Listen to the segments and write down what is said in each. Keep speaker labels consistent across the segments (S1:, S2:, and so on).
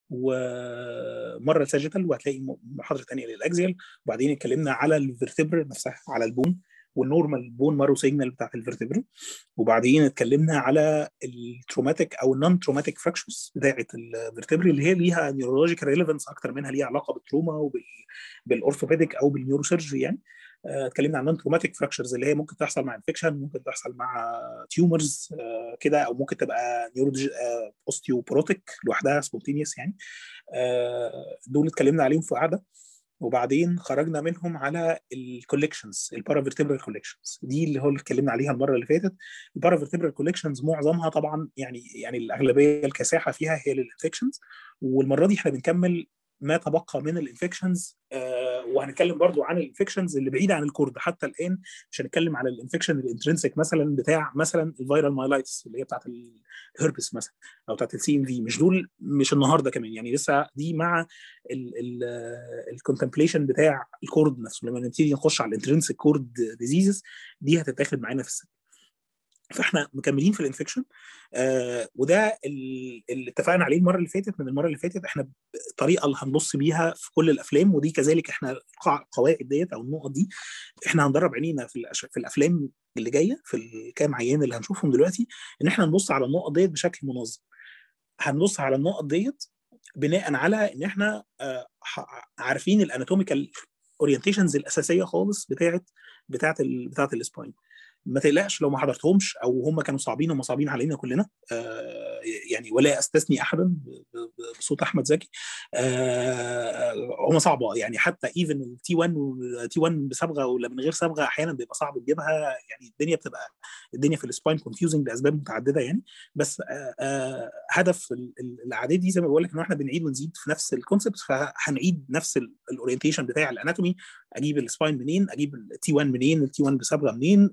S1: ومره الساجيتال وهتلاقي محاضره ثانيه للاكزيال وبعدين اتكلمنا على الفرتبر نفسها على البون والنورمال بون مارو سيجنال بتاعت الفرتبرا وبعدين اتكلمنا على التروماتيك او النون تروماتيك فراكشرز بتاعت الفرتبري اللي هي ليها نيورولوجيكال ريليفنس اكتر منها ليها علاقه بالتروما وبالاورثوبيديك او بالنيوروسيرجري يعني اتكلمنا عن نون تروماتيك فراكشرز اللي هي ممكن تحصل مع انفكشن ممكن تحصل مع تيومرز كده او ممكن تبقى نيورولوجي اوستيوبروتيك لوحدها سبونتينيوس يعني دول اتكلمنا عليهم في قعده وبعدين خرجنا منهم على الكوليكشنز البارافيرتبرال كوليكشنز دي اللي هو اللي اتكلمنا عليها المره اللي فاتت البارافيرتبرال كوليكشنز معظمها طبعا يعني يعني الاغلبيه الكاسحه فيها هي للانفكشنز والمره دي احنا بنكمل ما تبقى من الانفكشنز آه وهنتكلم برضو عن الانفكشنز اللي بعيده عن الكورد حتى الان مش هنتكلم على الانفكشن الانترنسك مثلا بتاع مثلا الفيرال مايلايتس اللي هي بتاعت الهربس مثلا او بتاعت السي ام في مش دول مش النهارده كمان يعني لسه دي مع الكونتمبليشن بتاع الكورد نفسه لما نبتدي نخش على الانترنسك كورد ديزيزز دي هتتاخد معانا في السنه فاحنا مكملين في الانفكشن آه وده اللي اتفقنا عليه المره اللي فاتت من المره اللي فاتت احنا الطريقه اللي هنبص بيها في كل الافلام ودي كذلك احنا القواعد ديت او النقط دي احنا هندرب عينينا في, في الافلام اللي جايه في الكام عيان اللي هنشوفهم دلوقتي ان احنا نبص على النقط ديت بشكل منظم هنبص على النقط ديت بناء على ان احنا آه عارفين الاناتوميكال اورينتيشنز الاساسيه خالص بتاعت بتاعت ال بتاعت السباين ما تقلقش لو ما حضرتهمش او هم كانوا صعبين هم صعبين علينا كلنا آه يعني ولا استثني احدا بصوت احمد زكي آه هم صعبه يعني حتى ايفن التي 1 تي 1 بصبغه ولا من غير صبغه احيانا بيبقى صعب تجيبها يعني الدنيا بتبقى الدنيا في السباين كونفيوزنج لاسباب متعدده يعني بس آه آه هدف الاعداد دي زي ما بقول لك ان احنا بنعيد ونزيد في نفس الكونسبت فهنعيد نفس الاورينتيشن بتاع الاناتومي اجيب السباين منين اجيب التي 1 منين التي 1 بصبغه منين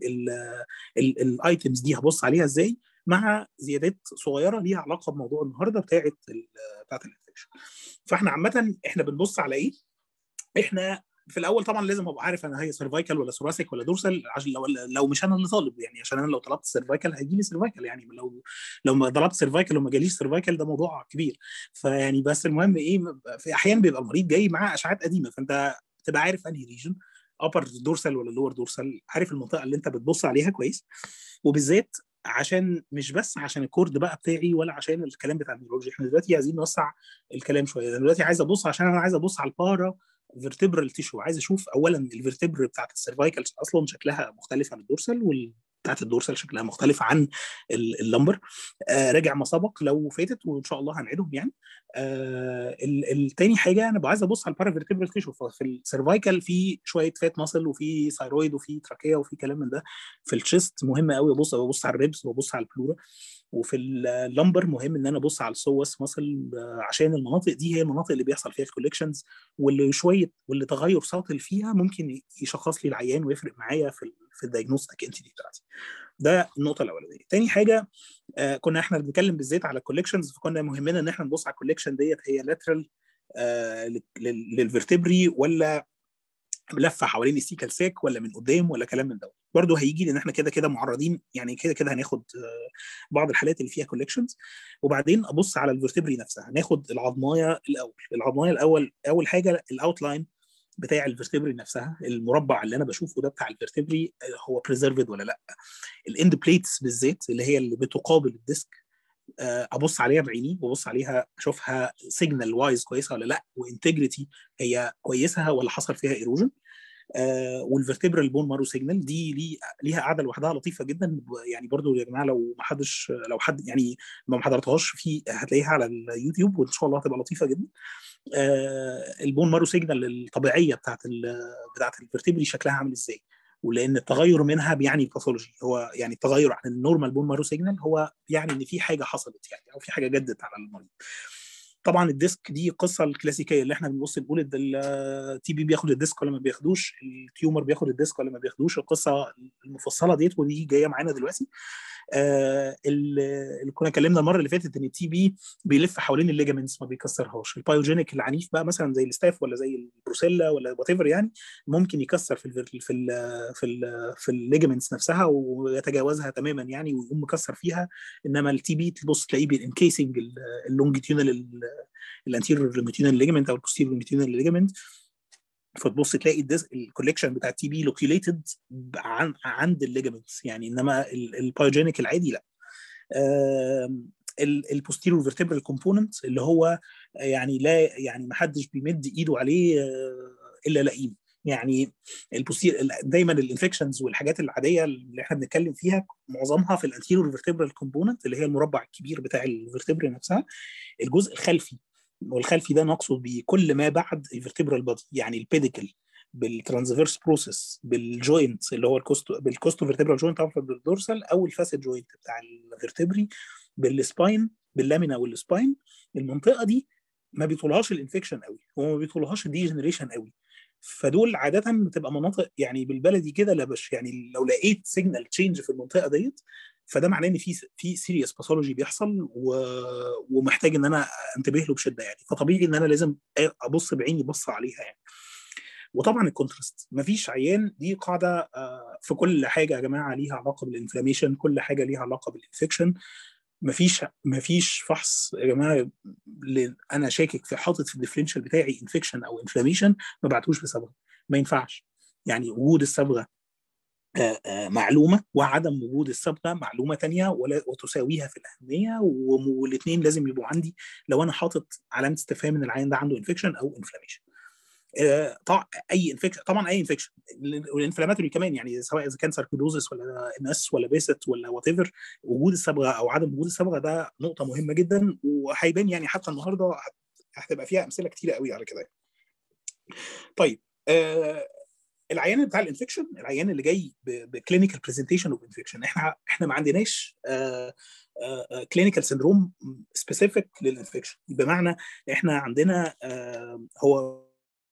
S1: الايتمز دي هبص عليها ازاي مع زيادات صغيره ليها علاقه بموضوع النهارده بتاعه بتاعه الانفكشن فاحنا عامه احنا بنبص على ايه احنا في الاول طبعا لازم ابقى عارف انا هي سيرفايكال ولا ثوراسيك ولا دورسال عشان لو لو مش انا اللي طالب يعني عشان انا لو طلبت سيرفايكال هيجي لي سيرفايكال يعني لو لو ما طلبت سيرفايكال وما جاليش سيرفايكال ده موضوع كبير فيعني بس المهم ايه في احيان بيبقى المريض جاي معاه اشعات قديمه فانت تبقى عارف انهي ريجن ابر دورسال ولا لور دورسال عارف المنطقه اللي انت بتبص عليها كويس وبالذات عشان مش بس عشان الكورد بقى بتاعي ولا عشان الكلام بتاع النيورولوجي احنا دلوقتي عايزين نوسع الكلام شويه انا دلوقتي عايز ابص عشان انا عايز ابص على البارا فيرتبرال تيشو عايز اشوف اولا الفيرتبر بتاعت السيرفايكال اصلا شكلها مختلف عن الدورسال وال بتاعت الدورسال شكلها مختلف عن اللمبر آه راجع ما سبق لو فاتت وان شاء الله هنعيدهم يعني آه التاني حاجه انا عايز ابص على البارافيرتبرال تيشو في السيرفايكال في شويه فات ماسل وفي ثايرويد وفي تراكيه وفي كلام من ده في الشيست مهم قوي ابص ببص على الريبس وببص على البلورا وفي اللمبر مهم ان انا ابص على السوس ماسل عشان المناطق دي هي المناطق اللي بيحصل فيها الكوليكشنز واللي شويه واللي تغير ساطل فيها ممكن يشخص لي العيان ويفرق معايا في في الدايجنوستيك انتيتي بتاعتي ده النقطه الاولانيه تاني حاجه آه كنا احنا بنتكلم بالذات على الكوليكشنز فكنا مهمنا ان احنا نبص على الكوليكشن ديت هي لاترال آه للفرتبري ولا لفه حوالين السيكال ساك ولا من قدام ولا كلام من دوت برضه هيجي لان احنا كده كده معرضين يعني كده كده هناخد بعض الحالات اللي فيها كوليكشنز وبعدين ابص على الفرتبري نفسها هناخد العظمايه الاول العظمايه الاول اول حاجه الاوتلاين بتاع الفرتبري نفسها المربع اللي انا بشوفه ده بتاع الفرتبري هو بريزرفد ولا لا الاند بليتس بالذات اللي هي اللي بتقابل الديسك ابص عليها بعيني وابص عليها اشوفها سيجنال وايز كويسه ولا لا وانتجريتي هي كويسه ولا حصل فيها ايروجن آه والفرتبرال بون مارو سيجنال دي لي ليها قاعده لوحدها لطيفه جدا يعني برضو يا جماعه لو ما حدش لو حد يعني ما حضرتهاش في هتلاقيها على اليوتيوب وان شاء الله هتبقى لطيفه جدا آه البون مارو سيجنال الطبيعيه بتاعت بتاعت الفرتبري شكلها عامل ازاي ولان التغير منها بيعني باثولوجي هو يعني التغير عن النورمال بون مارو سيجنال هو يعني ان في حاجه حصلت يعني او في حاجه جدت على المريض طبعا الديسك دي القصه الكلاسيكيه اللي احنا بنبص نقول التي بي بياخد الديسك ولا ما بياخدوش التيومر بياخد الديسك ولا ما بياخدوش القصه المفصله ديت ودي جايه معانا دلوقتي آه اللي كنا اتكلمنا المره اللي فاتت ان التي بي بيلف حوالين الليجامنتس ما بيكسرهاش البايوجينيك العنيف بقى مثلا زي الستاف ولا زي البروسيلا ولا وات ايفر يعني ممكن يكسر في ال في ال في ال في الليجامنتس نفسها ويتجاوزها تماما يعني ويقوم مكسر فيها انما التي بي تبص تلاقيه بينكيسنج اللونجيتيونال الانتيريور لونجيتيونال ليجمنت او البوستيريور لونجيتيونال ليجمنت فتبص تلاقي الكوليكشن بتاع التي بي لوكيوليتد عن عند الليجمنتس يعني انما البايوجينيك العادي لا البوستيريور فيرتبرال كومبوننت اللي هو يعني لا يعني ما حدش بيمد ايده عليه الا لئيم يعني البوستير دايما الانفكشنز والحاجات العاديه اللي احنا بنتكلم فيها معظمها في الانتيريور فيرتبرال كومبوننت اللي هي المربع الكبير بتاع الفيرتبرا نفسها الجزء الخلفي والخلفي ده نقصد بكل ما بعد الفيرتبرال بادي يعني البيديكل بالترانسفيرس بروسيس بالجوينت اللي هو الكوستو بالكوستو فيرتبرال جوينت او بالدورسال او الفاسد جوينت بتاع الفيرتبري بالسباين باللامينا والسباين المنطقه دي ما بيطولهاش الانفكشن قوي وما بيطولهاش الديجنريشن قوي فدول عاده بتبقى مناطق يعني بالبلدي كده لبش يعني لو لقيت سيجنال تشينج في المنطقه ديت فده معناه ان في في سيريس باثولوجي بيحصل و... ومحتاج ان انا انتبه له بشده يعني فطبيعي ان انا لازم ابص بعيني بصه عليها يعني وطبعا الكونتراست مفيش عيان دي قاعده في كل حاجه يا جماعه ليها علاقه بالانفلاميشن كل حاجه ليها علاقه بالانفكشن مفيش مفيش فحص يا جماعه انا شاكك في حاطط في الديفرنشال بتاعي انفكشن او انفلاميشن ما بعتوش بصبغه ما ينفعش يعني وجود الصبغه معلومه وعدم وجود الصبغه معلومه تانية ولا وتساويها في الاهميه والاثنين لازم يبقوا عندي لو انا حاطط علامه استفهام ان العيان ده عنده انفكشن او انفلاميشن طبعا اي انفكشن طبعا اي انفكشن والانفلاماتوري كمان يعني سواء اذا كان ساركودوزس ولا ام اس ولا بيست ولا وات ايفر وجود الصبغه او عدم وجود الصبغه ده نقطه مهمه جدا وهيبان يعني حتى النهارده هتبقى فيها امثله كتيره قوي على كده طيب آه العيان بتاع الانفكشن العيان اللي جاي بكلينيكال برزنتيشن اوف انفكشن احنا احنا ما عندناش كلينيكال سندروم سبيسيفيك للانفكشن بمعنى احنا عندنا آه هو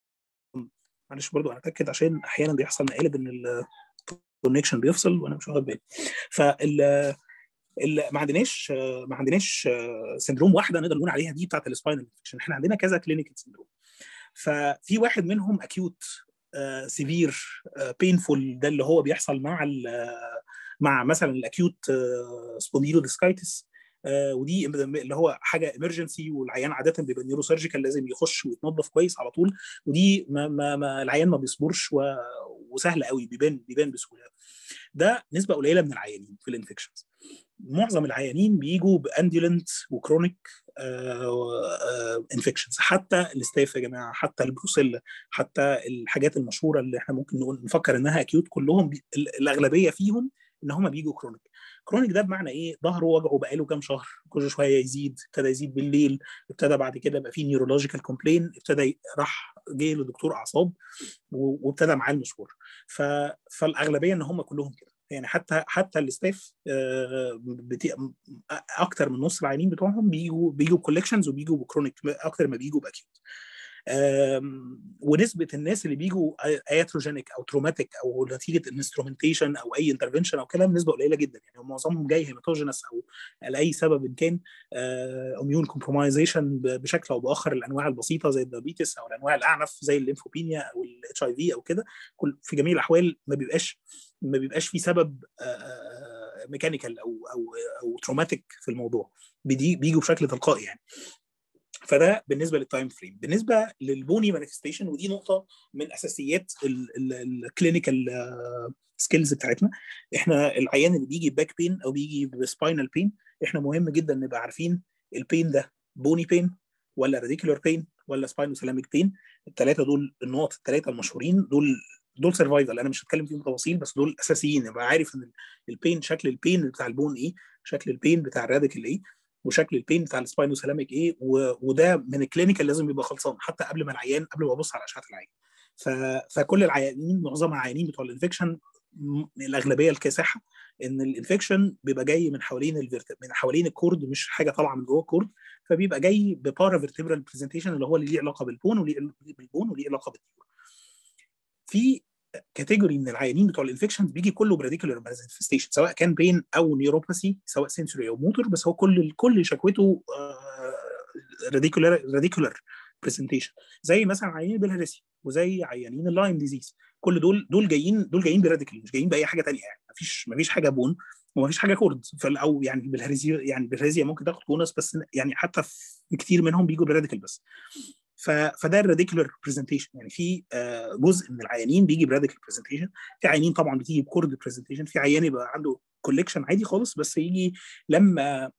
S1: معلش برضو انا اتاكد عشان احيانا بيحصل مقالب ان الكونكشن بيفصل وانا مش واخد بالي فال ما عندناش ما عندناش سندروم واحده نقدر نقول عليها دي بتاعت السباينال انفكشن احنا عندنا كذا كلينيكال سندروم ففي واحد منهم اكيوت سيفير بينفول ده اللي هو بيحصل مع مع مثلا الاكيوت سبونديلوديسكايتس آه ودي اللي هو حاجه امرجنسي والعيان عاده بيبقى نيورو سيرجيكال لازم يخش ويتنظف كويس على طول ودي ما, ما, ما العيان ما بيصبرش و... وسهل قوي بيبان بيبان بسهوله ده نسبه قليله من العيانين في الانفكشنز معظم العيانين بيجوا باندولنت وكرونيك انفكشنز حتى الاستاف يا جماعه حتى البروسيلا حتى الحاجات المشهوره اللي احنا ممكن نقول نفكر انها اكيوت كلهم بي... الاغلبيه فيهم ان هم بيجوا كرونيك كرونيك ده بمعنى ايه ظهره وجعه بقاله كام شهر كل شويه يزيد ابتدى يزيد بالليل ابتدى بعد كده يبقى فيه نيورولوجيكال كومبلين ابتدى راح جه لدكتور اعصاب وابتدى معاه المشوار ف... فالاغلبيه ان هم كلهم كده يعني حتى حتى الاستاف بتي... اكتر من نص العيانين بتوعهم بيجوا بيجوا كولكشنز وبيجوا بكرونيك اكتر ما بيجوا باكيوت ونسبه الناس اللي بيجوا اياتروجينيك او تروماتيك او نتيجه انسترومنتيشن او اي انترفنشن او كلام نسبه قليله جدا يعني معظمهم جاي هيماتوجينس او لاي سبب إن كان اميون كومبرومايزيشن بشكل او باخر الانواع البسيطه زي الدايابيتس او الانواع الاعنف زي الليمفوبينيا او الاتش اي في او كده في جميع الاحوال ما بيبقاش ما بيبقاش في سبب ميكانيكال او او او تروماتيك في الموضوع بيجوا بشكل تلقائي يعني فده بالنسبه للتايم فريم بالنسبه للبوني مانيفستيشن ودي نقطه من اساسيات الكلينيكال سكيلز بتاعتنا احنا العيان اللي بيجي باك بين او بيجي بسباينال بين احنا مهم جدا نبقى عارفين البين ده بوني بين ولا راديكولار بين ولا سباينوسلاميك بين الثلاثه دول النقط الثلاثه المشهورين دول دول سرفايفل انا مش هتكلم فيهم تفاصيل بس دول اساسيين ابقى عارف ان البين شكل البين بتاع البون ايه شكل البين بتاع الراديكال ايه وشكل البين بتاع السباينوسلاميك ايه و... وده من الكلينيكال لازم يبقى خلصان حتى قبل ما العيان قبل ما ابص على اشعه العين ف... فكل العيانين معظم العيانين بتوع الانفكشن الاغلبيه الكاسحه ان الانفكشن بيبقى جاي من حوالين الفيرت... من حوالين الكورد مش حاجه طالعه من جوه الكورد فبيبقى جاي ببارا فيرتبرال برزنتيشن اللي هو اللي ليه علاقه بالبون وليه بالبون وليه علاقه بالنيور في كاتيجوري من العيانين بتوع الانفكشنز بيجي كله براديكولار مانيفستيشن سواء كان بين او نيوروباثي سواء سنسوري او موتور بس هو كل كل شكوته راديكولار راديكولار برزنتيشن زي مثلا عيانين البلهارسي وزي عيانين اللايم ديزيز كل دول دول جايين دول جايين براديكال مش جايين باي حاجه ثانيه يعني مفيش مفيش حاجه بون ومفيش حاجه كورد او يعني بالهرزيا يعني بالهرزيا ممكن تاخد كونس بس يعني حتى في كتير منهم بيجوا براديكال بس فده الراديكولار برزنتيشن يعني في جزء من العيانين بيجي براديكال برزنتيشن في عيانين طبعا بتيجي بكورد برزنتيشن في عيان يبقى عنده كوليكشن عادي خالص بس يجي لما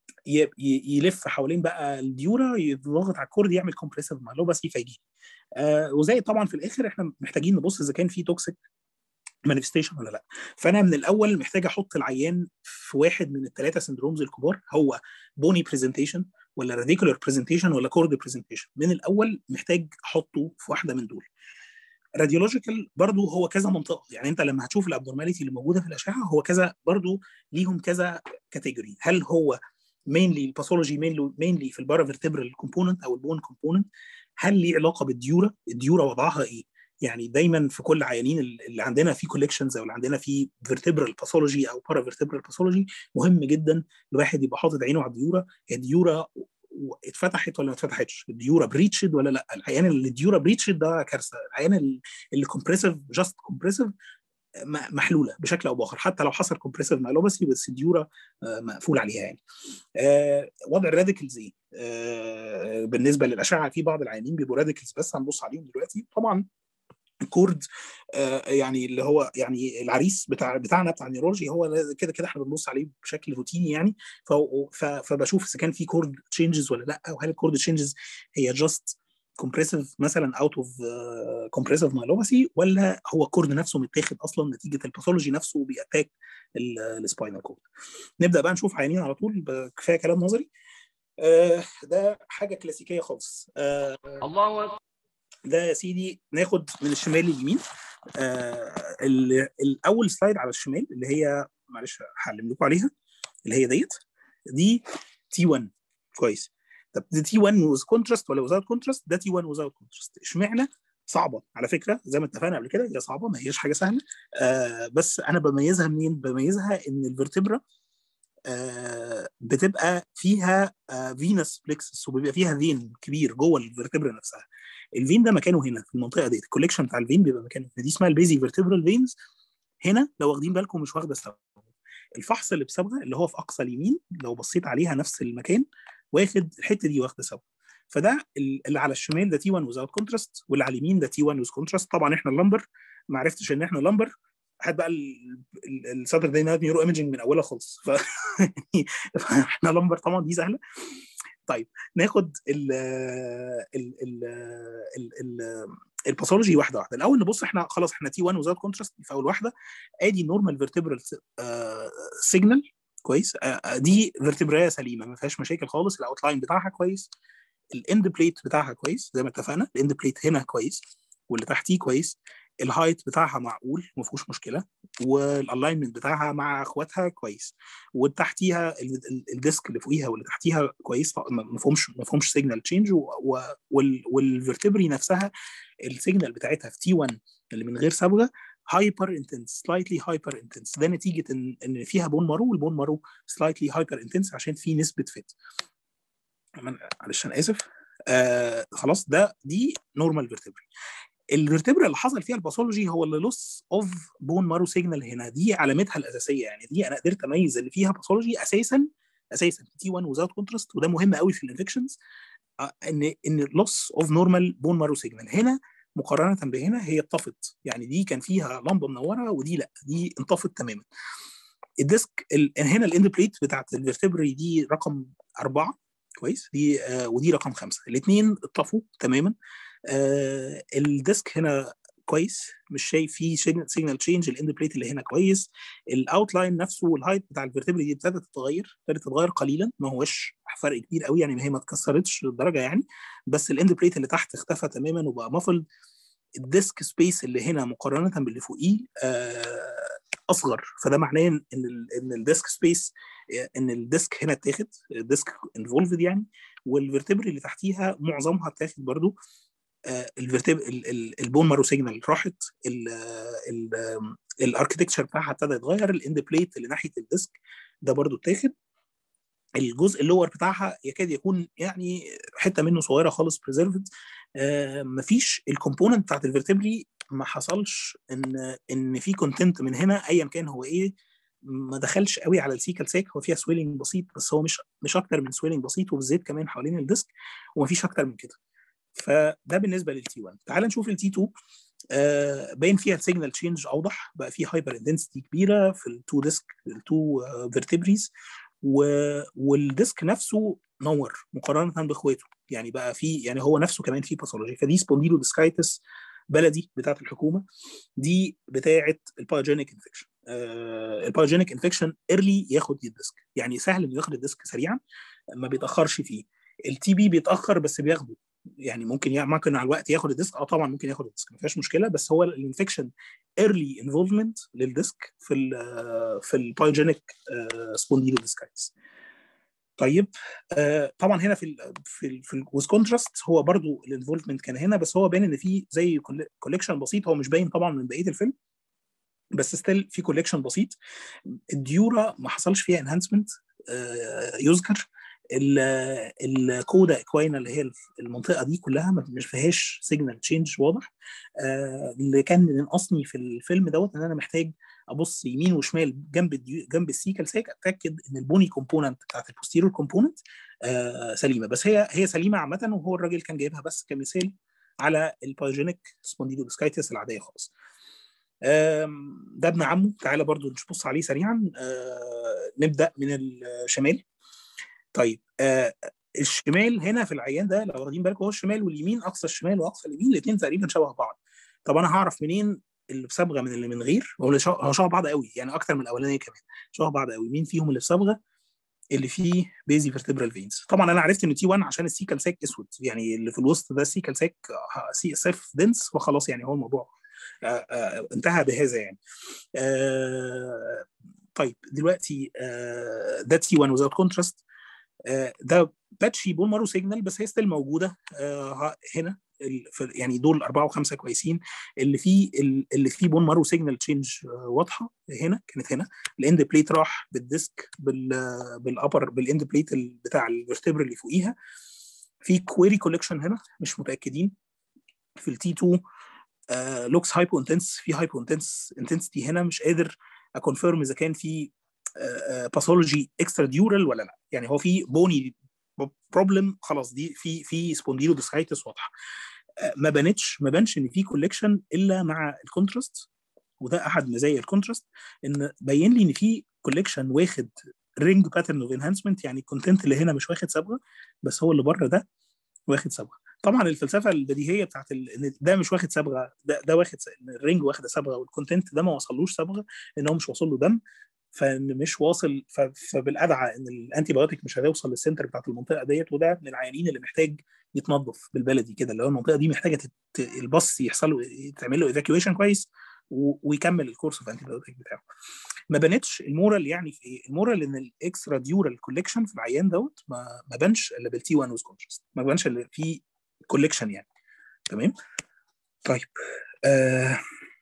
S1: يلف حوالين بقى الديورا يضغط على الكورد يعمل كومبريسيف مالوباسي فيجي آه وزي طبعا في الاخر احنا محتاجين نبص اذا كان في توكسيك مانيفستيشن ولا لا فانا من الاول محتاج احط العيان في واحد من الثلاثه سندرومز الكبار هو بوني برزنتيشن ولا راديكولار برزنتيشن ولا كورد برزنتيشن من الاول محتاج احطه في واحده من دول راديولوجيكال برضو هو كذا منطقه يعني انت لما هتشوف الابنورماليتي اللي موجوده في الاشعه هو كذا برضو ليهم كذا كاتيجوري هل هو مينلي الباثولوجي مينلي في البارافيرتبرال كومبوننت او البون كومبوننت هل ليه علاقه بالديورا الديورا وضعها ايه يعني دايما في كل عيانين اللي عندنا في كوليكشنز او اللي عندنا في فيرتبرال باثولوجي او بارافيرتبرال باثولوجي مهم جدا الواحد يبقى حاطط عينه على الديورا الديورا اتفتحت ولا ما اتفتحتش الديورا بريتشد ولا لا العيان اللي الديورا بريتشد ده كارثه العيان اللي كومبريسيف جاست كومبريسيف محلوله بشكل او باخر حتى لو حصل كومبريسيف مايلوباسي بس الديورا مقفول عليها يعني وضع الراديكلز ايه بالنسبه للاشعه في بعض العيانين بيبقوا راديكلز بس هنبص عليهم دلوقتي طبعا كورد يعني اللي هو يعني العريس بتاع بتاعنا بتاع النيورولوجي هو كده كده احنا بنبص عليه بشكل روتيني يعني فبشوف اذا كان في كورد تشينجز ولا لا وهل الكورد تشينجز هي جاست كومبريسيف مثلا اوت اوف كومبريسيف مايلوباثي ولا هو كورد نفسه متاخد اصلا نتيجه الباثولوجي نفسه بيأتاك السباينال كورد نبدا بقى نشوف عيانين على طول كفايه كلام نظري آه ده حاجه كلاسيكيه خالص آه
S2: الله أكبر
S1: ده يا سيدي ناخد من الشمال لليمين آه الاول سلايد على الشمال اللي هي معلش هعلم لكم عليها اللي هي ديت دي تي 1 كويس طب دي تي 1 ويز كونتراست ولا ويزاوت كونتراست ده تي 1 ويزاوت كونتراست اشمعنى صعبه على فكره زي ما اتفقنا قبل كده هي صعبه ما هياش حاجه سهله آه بس انا بميزها منين بميزها ان الفرتبرا آه بتبقى فيها آه فينس بلكسس وبيبقى فيها فين كبير جوه الفرتبرا نفسها الفين ده مكانه هنا في المنطقه دي الكوليكشن بتاع الفين بيبقى مكانه هنا دي اسمها البيزي فيرتبرال فينز هنا لو واخدين بالكم مش واخده سوا الفحص اللي بسببها اللي هو في اقصى اليمين لو بصيت عليها نفس المكان واخد الحته دي واخده سوا فده اللي على الشمال ده تي 1 وزاوت كونتراست واللي على اليمين ده تي 1 وز كونتراست طبعا احنا اللمبر ما عرفتش ان احنا لمبر هات بقى الساتردي نايت نيورو ايمجنج من اولها خالص ف احنا لمبر طبعا دي سهله طيب ناخد ال ال ال ال ال الباثولوجي واحده واحده الاول نبص احنا خلاص احنا تي 1 وزاد كونتراست في اول واحده ادي نورمال فيرتبرال سيجنال كويس آه دي فيرتبرايه سليمه ما فيهاش مشاكل خالص الاوتلاين بتاعها كويس الاند بليت بتاعها كويس زي ما اتفقنا الاند بليت هنا كويس واللي تحتيه كويس الهايت بتاعها معقول ما فيهوش مشكله والالاينمنت بتاعها مع اخواتها كويس وتحتيها الديسك اللي فوقيها واللي تحتيها كويس ما فيهمش ما فيهمش سيجنال تشينج والفيرتبري نفسها السيجنال بتاعتها في تي 1 اللي من غير صبغه هايبر انتنس سلايتلي هايبر انتنس ده نتيجه ان ان فيها بون مارو والبون مارو سلايتلي هايبر انتنس عشان في نسبه فيت معلش انا اسف آه خلاص ده دي نورمال فيرتبري الفرتبرا اللي حصل فيها الباثولوجي هو اللي لوس اوف بون مارو سيجنال هنا دي علامتها الاساسيه يعني دي انا قدرت اميز اللي فيها باثولوجي اساسا اساسا تي 1 وزاوت كونتراست وده مهم قوي في الانفكشنز ان ان لوس اوف نورمال بون مارو سيجنال هنا مقارنه بهنا هي اتطفت يعني دي كان فيها لمبه منوره ودي لا دي انطفت تماما الديسك ال... هنا الاند بليت بتاعت الفرتبري دي رقم أربعة كويس دي آه ودي رقم خمسة الاثنين اتطفوا تماما آه الديسك هنا كويس مش شايف فيه سيجنال تشينج الاند بليت اللي هنا كويس الاوتلاين نفسه والهايت بتاع الفرتبري دي ابتدت تتغير ابتدت تتغير قليلا ما هوش فرق كبير قوي يعني هي ما اتكسرتش للدرجه يعني بس الاند بليت اللي تحت اختفى تماما وبقى مفل الديسك سبيس اللي هنا مقارنه باللي فوقيه آه اصغر فده معناه ان ان الديسك سبيس ان الديسك هنا اتاخد الديسك انفولفد يعني والفرتبري اللي تحتيها معظمها اتاخد برضو الفيرتيب البون مارو سيجنال راحت الاركتكتشر بتاعها ابتدى يتغير الاند بليت اللي ناحيه الديسك ده برضو اتاخد الجزء اللور بتاعها يكاد يكون يعني حته منه صغيره خالص بريزرفد آه مفيش الكومبوننت بتاعت الفرتبري ما حصلش ان ان في كونتنت من هنا ايا كان هو ايه ما دخلش قوي على السيكال ساك هو فيها سويلنج بسيط بس هو مش مش اكتر من سويلنج بسيط وبالذات كمان حوالين الديسك ومفيش اكتر من كده فده بالنسبه للتي 1 تعال نشوف التي 2 آه باين فيها السيجنال تشينج اوضح بقى في هايبر انتنسيتي كبيره في التو ديسك التو فيرتبريز و... والديسك نفسه نور مقارنه باخواته يعني بقى في يعني هو نفسه كمان في باثولوجي فدي سبونديلو ديسكايتس بلدي بتاعه الحكومه دي بتاعه البايوجينيك انفكشن آه البايوجينيك انفكشن ايرلي ياخد الديسك يعني سهل انه ياخد الديسك سريعا ما بيتاخرش فيه التي بي بيتاخر بس بياخده يعني ممكن يعني ممكن على الوقت ياخد الديسك اه طبعا ممكن ياخد الديسك ما فيهاش مشكله بس هو الانفكشن ايرلي انفولفمنت للديسك في ال في البايوجينيك سبونديلو ديسكايتس طيب آه طبعا هنا في ال في ال في ويز كونتراست هو برضو الانفولفمنت كان هنا بس هو باين ان في زي كوليكشن بسيط هو مش باين طبعا من بقيه الفيلم بس ستيل في كوليكشن بسيط الديورا ما حصلش فيها انهانسمنت آه يذكر الكودا اكواينا اللي هي المنطقه دي كلها مش فيهاش سيجنال تشينج واضح آه اللي كان منقصني في الفيلم دوت ان انا محتاج ابص يمين وشمال جنب جنب السيكال ساك اتاكد ان البوني كومبوننت بتاعت البوستيرور كومبوننت آه سليمه بس هي هي سليمه عامه وهو الراجل كان جايبها بس كمثال على البايوجينيك سبونديلوديسكايتس العاديه خالص ده ابن عمه تعالى برضو نبص عليه سريعا آه نبدا من الشمال طيب آه الشمال هنا في العيان ده لو واخدين بالكم هو الشمال واليمين اقصى الشمال واقصى اليمين الاثنين تقريبا شبه بعض طب انا هعرف منين اللي بصبغه من اللي من غير هو هو شبه بعض قوي يعني اكتر من الاولانيه كمان شبه بعض قوي مين فيهم اللي بصبغه اللي فيه بيزي فيرتبرال فينز طبعا انا عرفت ان تي 1 عشان السيكال ساك اسود يعني اللي في الوسط ده السيكال ساك سي اس اف دنس وخلاص يعني هو الموضوع آآ آآ انتهى بهذا يعني طيب دلوقتي ده تي 1 وزاوت كونتراست ده باتشي بون مارو سيجنال بس هي ستيل موجوده هنا يعني دول اربعه وخمسه كويسين اللي فيه اللي فيه بون مارو سيجنال تشينج واضحه هنا كانت هنا الاند بليت راح بالديسك بال بالابر بالاند بليت بتاع الفرتبر اللي فوقيها في كويري كولكشن هنا مش متاكدين في التي 2 لوكس هايبو انتنس في هايبو انتنس انتنسيتي هنا مش قادر اكونفيرم اذا كان في باثولوجي اكسترا ديورال ولا لا يعني هو في بوني بروبلم خلاص دي في في سبونديلو ديسكايتس واضحه ما بانتش ما بانش ان في كوليكشن الا مع الكونتراست وده احد مزايا الكونتراست ان بين لي ان في كوليكشن واخد رينج باترن اوف انهانسمنت يعني الكونتنت اللي هنا مش واخد صبغه بس هو اللي بره ده واخد صبغه طبعا الفلسفه البديهيه بتاعت ان ده مش واخد صبغه ده ده واخد الرينج واخده صبغه والكونتنت ده ما وصلوش صبغه ان هو مش واصل له دم فان مش واصل فبالادعى ان الانتي بايوتيك مش هيوصل للسنتر بتاعت المنطقه ديت وده من العيانين اللي محتاج يتنظف بالبلدي كده اللي هو المنطقه دي محتاجه تت... البص يحصل له يتعمل له ايفاكيويشن كويس و... ويكمل الكورس اوف انتي بايوتيك بتاعه ما بانتش المورال يعني في ايه؟ المورال ان الاكسترا ديورال كوليكشن في العيان دوت ما, ما بانش الا بالتي 1 ويز كونشس ما بانش الا في كوليكشن يعني تمام طيب آه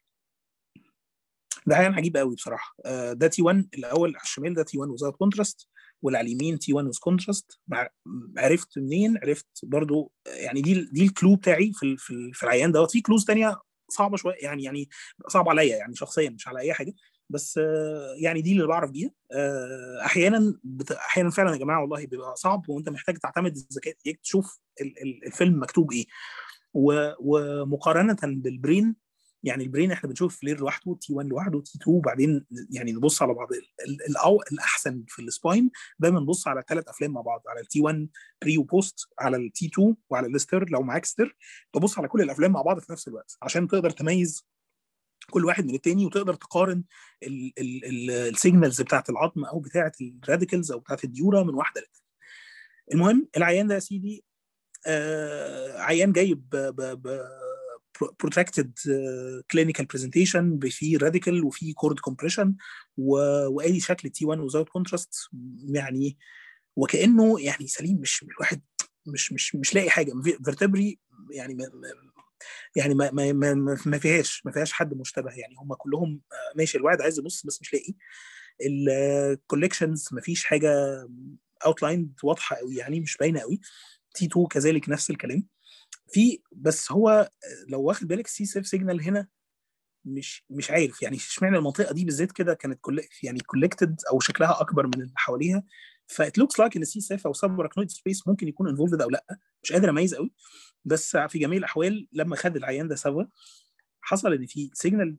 S1: ده عيان عجيب قوي بصراحه آه ده تي 1 الاول على الشمال ده تي 1 وزاوت كونتراست واللي على اليمين تي 1 وز كونتراست عرفت منين عرفت برضو يعني دي دي الكلو بتاعي في في, في العيان دوت في كلوز ثانيه صعبه شويه يعني يعني صعب عليا يعني شخصيا مش على اي حاجه بس آه يعني دي اللي بعرف بيها آه احيانا بت... احيانا فعلا يا جماعه والله بيبقى صعب وانت محتاج تعتمد الذكاء تشوف ال... ال... الفيلم مكتوب ايه و... ومقارنه بالبرين يعني البرين احنا بنشوف فلير لوحده تي 1 لوحده تي 2 وبعدين يعني نبص على بعض الأو الاحسن في السباين دايما نبص على ثلاث افلام مع بعض على التي 1 بري وبوست على التي 2 وعلى الستر لو معاك ستر تبص على كل الافلام مع بعض في نفس الوقت عشان تقدر تميز كل واحد من التاني وتقدر تقارن السيجنالز بتاعت العظم او بتاعت الراديكلز او بتاعت الديورا من واحده للتانيه. المهم العيان ده يا سيدي آه عيان جاي ب, ب, ب protracted clinical presentation في radical وفي chord compression وادي شكل تي 1 without contrast يعني وكانه يعني سليم مش الواحد مش مش مش لاقي حاجه فيرتبري يعني يعني ما ما ما, ما فيهاش ما فيهاش حد مشتبه يعني هم كلهم ماشي الواحد عايز يبص بس مش لاقي الكوليكشنز ما فيش حاجه اوتلايند واضحه قوي يعني مش باينه قوي تي 2 كذلك نفس الكلام في بس هو لو واخد بالك سي سيف سيجنال هنا مش مش عارف يعني اشمعنى المنطقه دي بالذات كده كانت كل يعني كولكتد او شكلها اكبر من اللي حواليها فات لوكس لايك ان السي سيف او سب راكنويد سبيس ممكن يكون انفولفد او لا مش قادر اميز قوي بس في جميع الاحوال لما خد العيان ده سوا حصل ان في سيجنال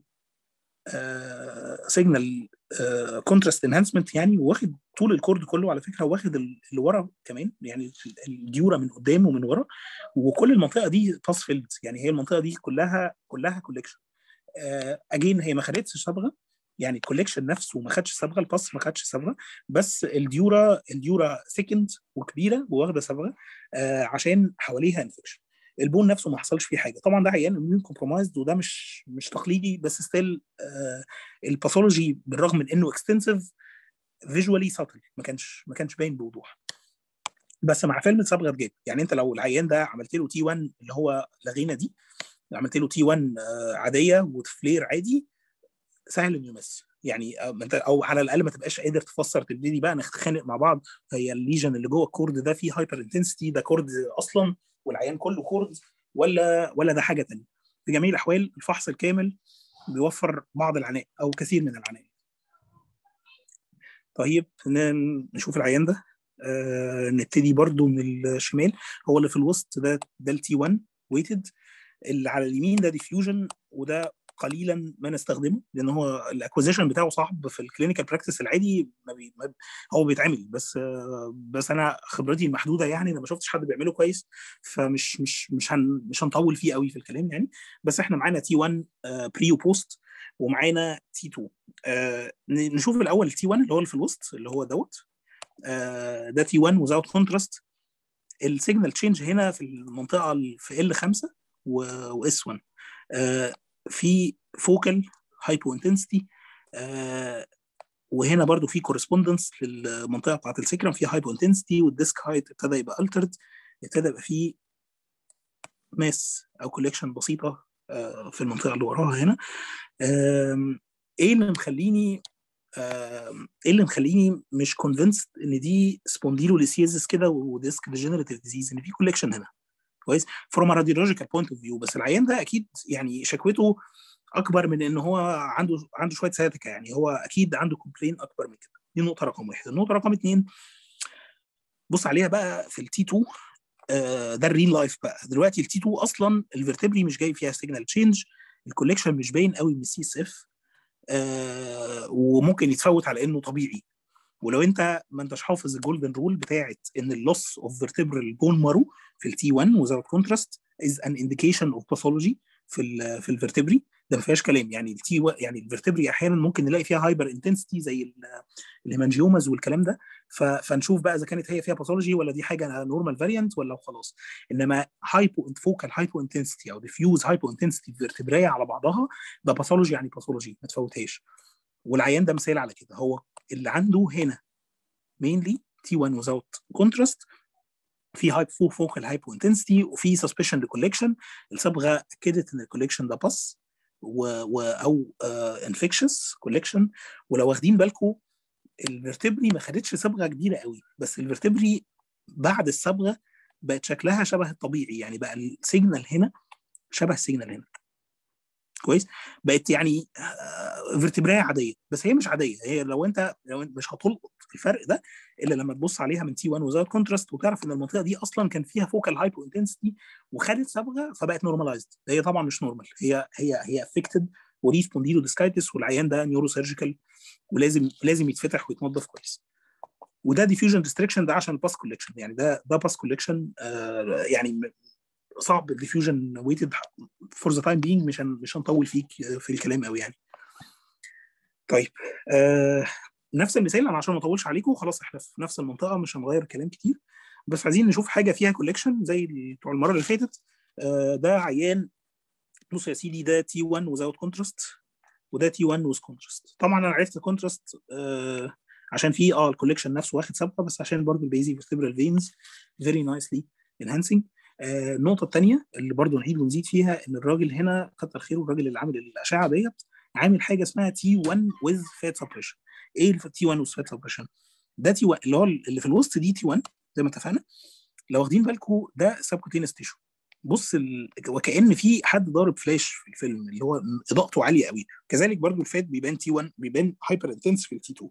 S1: سيجنال كونتراست انهانسمنت يعني واخد طول الكورد كله على فكره واخد اللي ورا كمان يعني الديورا من قدام ومن ورا وكل المنطقه دي باس فيلد يعني هي المنطقه دي كلها كلها كوليكشن اجين هي ما خدتش صبغه يعني الكوليكشن نفسه ما خدش صبغه الباس ما خدش صبغه بس الديورا الديورا سكند وكبيره وواخده صبغه آه عشان حواليها انفكشن البون نفسه ما حصلش فيه حاجه طبعا ده عيان اميون كومبرومايزد وده مش مش تقليدي بس ستيل آه الباثولوجي بالرغم من انه اكستنسيف فيجوالي ساتل ما كانش ما كانش باين بوضوح بس مع فيلم صبغه جاب يعني انت لو العيان ده عملت له تي 1 اللي هو لغينا دي عملت له تي 1 عاديه وفلير عادي سهل انه يمس يعني او على الاقل ما تبقاش قادر تفسر تبتدي بقى نتخانق مع بعض هي الليجن اللي جوه الكورد ده فيه هايبر انتنسيتي ده كورد اصلا والعيان كله كورد ولا ولا ده حاجه ثانيه في جميع الاحوال الفحص الكامل بيوفر بعض العناء او كثير من العناء طيب نشوف العيان ده آه نبتدي برضو من الشمال هو اللي في الوسط ده ده التي 1 ويتد اللي على اليمين ده ديفيوجن وده قليلا ما نستخدمه لان هو الاكوزيشن بتاعه صعب في الكلينيكال براكتس العادي ما بي ما هو بيتعمل بس بس انا خبرتي المحدوده يعني انا ما شفتش حد بيعمله كويس فمش مش مش هن مش هنطول فيه قوي في الكلام يعني بس احنا معانا تي 1 بري وبوست ومعانا تي 2 آه نشوف الاول تي 1 اللي هو اللي في الوسط اللي هو دوت آه ده تي 1 وزاوت كونتراست السيجنال تشينج هنا في المنطقه في ال 5 واس 1 آه في فوكال هايبو انتنسيتي وهنا برضو في كورسبوندنس للمنطقه بتاعت السكرم في هايبو انتنسيتي والديسك هايت ابتدى يبقى الترد ابتدى يبقى في ماس او كوليكشن بسيطه آه في المنطقه اللي وراها هنا ايه اللي مخليني ايه اللي مخليني مش كونفينسد ان دي سبونديلوليسيزس كده وديسك ديجنريتيف ديزيز ان في كوليكشن هنا كويس فروم راديولوجيكال بوينت اوف فيو بس العيان ده اكيد يعني شكوته اكبر من ان هو عنده عنده شويه سياتيكا يعني هو اكيد عنده كومبلين اكبر من كده دي نقطه رقم واحد النقطه رقم اثنين بص عليها بقى في التي 2 آه ده الريل لايف بقى دلوقتي التي 2 اصلا الفرتبري مش جاي فيها سيجنال تشينج الكوليكشن مش باين قوي من السي اس اف آه وممكن يتفوت على انه طبيعي ولو انت ما انتش حافظ الجولدن رول بتاعت ان اللوس اوف فيرتبرال بون مارو في التي 1 وزاوت كونتراست از ان انديكيشن اوف باثولوجي في ال في الفرتبري ده ما فيهاش كلام يعني التي يعني الفرتبري احيانا ممكن نلاقي فيها هايبر انتنسيتي زي الهيمانجيوماز والكلام ده فنشوف بقى اذا كانت هي فيها باثولوجي ولا دي حاجه نورمال فاريانت ولا وخلاص انما هايبو فوكال هايبو انتنسيتي او ديفيوز هايبو انتنسيتي فيرتبرايه على بعضها ده باثولوجي يعني باثولوجي ما تفوتهاش والعيان ده مثال على كده هو اللي عنده هنا mainly T1 without contrast في هايب فو فوكال هايبو انتنسيتي وفي سسبشن لكوليكشن الصبغه اكدت ان الكوليكشن ده باس و, و او انفكشس uh, كوليكشن ولو واخدين بالكم الفرتبري ما خدتش صبغه كبيره قوي بس الفرتبري بعد الصبغه بقت شكلها شبه الطبيعي يعني بقى السيجنال هنا شبه السيجنال هنا كويس بقت يعني فيرتبرايه عاديه بس هي مش عاديه هي لو انت لو انت مش هتلقط الفرق ده الا لما تبص عليها من تي 1 وزاوت كونتراست وتعرف ان المنطقه دي اصلا كان فيها فوكال هايبو انتنسيتي وخدت صبغه فبقت نورماليزد هي طبعا مش نورمال هي هي هي افكتد وري سبونديلو ديسكايتس والعيان ده نيورو سيرجيكال ولازم لازم يتفتح ويتنظف كويس وده ديفيوجن ريستريكشن ده عشان الباس كوليكشن يعني ده ده باس كوليكشن آه يعني صعب الديفيوجن ويتد فور ذا تايم بينج مش مش هنطول فيك في الكلام قوي يعني طيب آه نفس المثال انا عشان ما اطولش عليكم خلاص احنا في نفس المنطقه مش هنغير كلام كتير بس عايزين نشوف حاجه فيها كوليكشن زي بتوع المره اللي فاتت آه ده عيان بص يا سيدي ده تي 1 وزاوت كونتراست وده تي 1 ويز كونتراست طبعا انا عرفت الكونتراست آه عشان في اه الكوليكشن نفسه واخد صبغه بس عشان برضه البيزي فيرتبرال فينز فيري نايسلي انهانسنج آه النقطه الثانيه اللي برضو نعيد ونزيد فيها ان الراجل هنا كتر خيره الراجل اللي عامل الاشعه ديت عامل حاجه اسمها تي 1 ويز فات سبريشن ايه التي 1 ويز فات سبريشن ده تي 1 اللي هو اللي في الوسط دي تي 1 زي ما اتفقنا لو واخدين بالكم ده سبكوتينس تيشو بص ال... وكان في حد ضارب فلاش في الفيلم اللي هو اضاءته عاليه قوي كذلك برضو الفات بيبان تي 1 بيبان هايبر انتنس في التي 2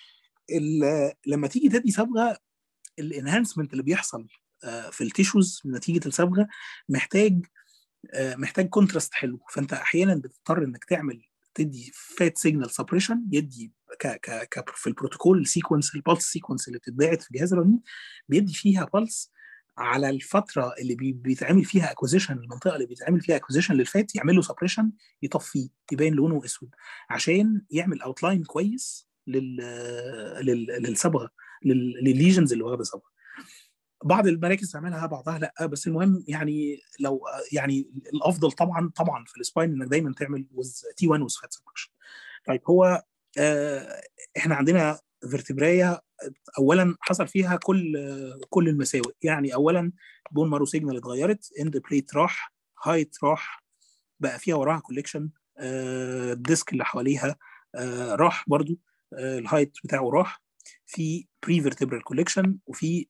S1: ال... لما تيجي تدي صبغه الانهانسمنت اللي بيحصل في التيشوز نتيجه الصبغه محتاج محتاج كونتراست حلو فانت احيانا بتضطر انك تعمل تدي فات سيجنال سبريشن يدي ك ك ك في البروتوكول السيكونس البلس سيكونس اللي بتتبعت في جهاز الرنين بيدي فيها بلس على الفتره اللي بي بيتعمل فيها اكوزيشن المنطقه اللي بيتعمل فيها اكوزيشن للفات يعمل له سبريشن يطفيه يبين لونه اسود عشان يعمل اوتلاين كويس لل لل للصبغه للليجنز اللي واخده صبغه بعض المراكز تعملها بعضها لا بس المهم يعني لو يعني الافضل طبعا طبعا في السباين انك دايما تعمل وز تي 1 وز فات سبريشن طيب هو آه احنا عندنا فيرتبرايا اولا حصل فيها كل كل المساوئ يعني اولا بون مارو سيجنال اتغيرت اند بليت راح هايت راح بقى فيها وراها كوليكشن آه الديسك اللي حواليها آه راح برضو آه الهايت بتاعه راح في بري فيرتبرال كوليكشن وفي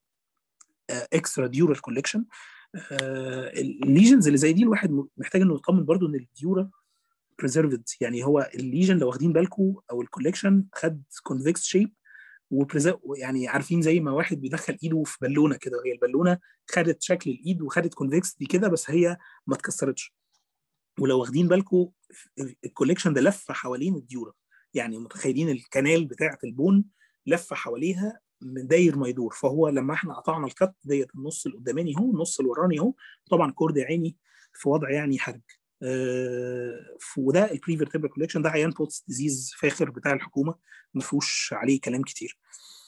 S1: اكسترا ديورال كوليكشن الليجنز اللي زي دي الواحد محتاج انه يطمن برضو ان الديورا بريزرفد يعني هو الليجن لو واخدين بالكم او الكوليكشن خد كونفكس شيب يعني عارفين زي ما واحد بيدخل ايده في بالونه كده هي البالونه خدت شكل الايد وخدت كونفكس دي كده بس هي ما اتكسرتش ولو واخدين بالكم الكوليكشن ده لف حوالين الديورا يعني متخيلين الكنال بتاعه البون لف حواليها من داير ما يدور فهو لما احنا قطعنا الكت ديت النص القداماني اهو النص الوراني اهو طبعا كورد عيني في وضع يعني حرج آه وده البري فيرتبرال كوليكشن ده عيان بوتس ديزيز فاخر بتاع الحكومه ما فيهوش عليه كلام كتير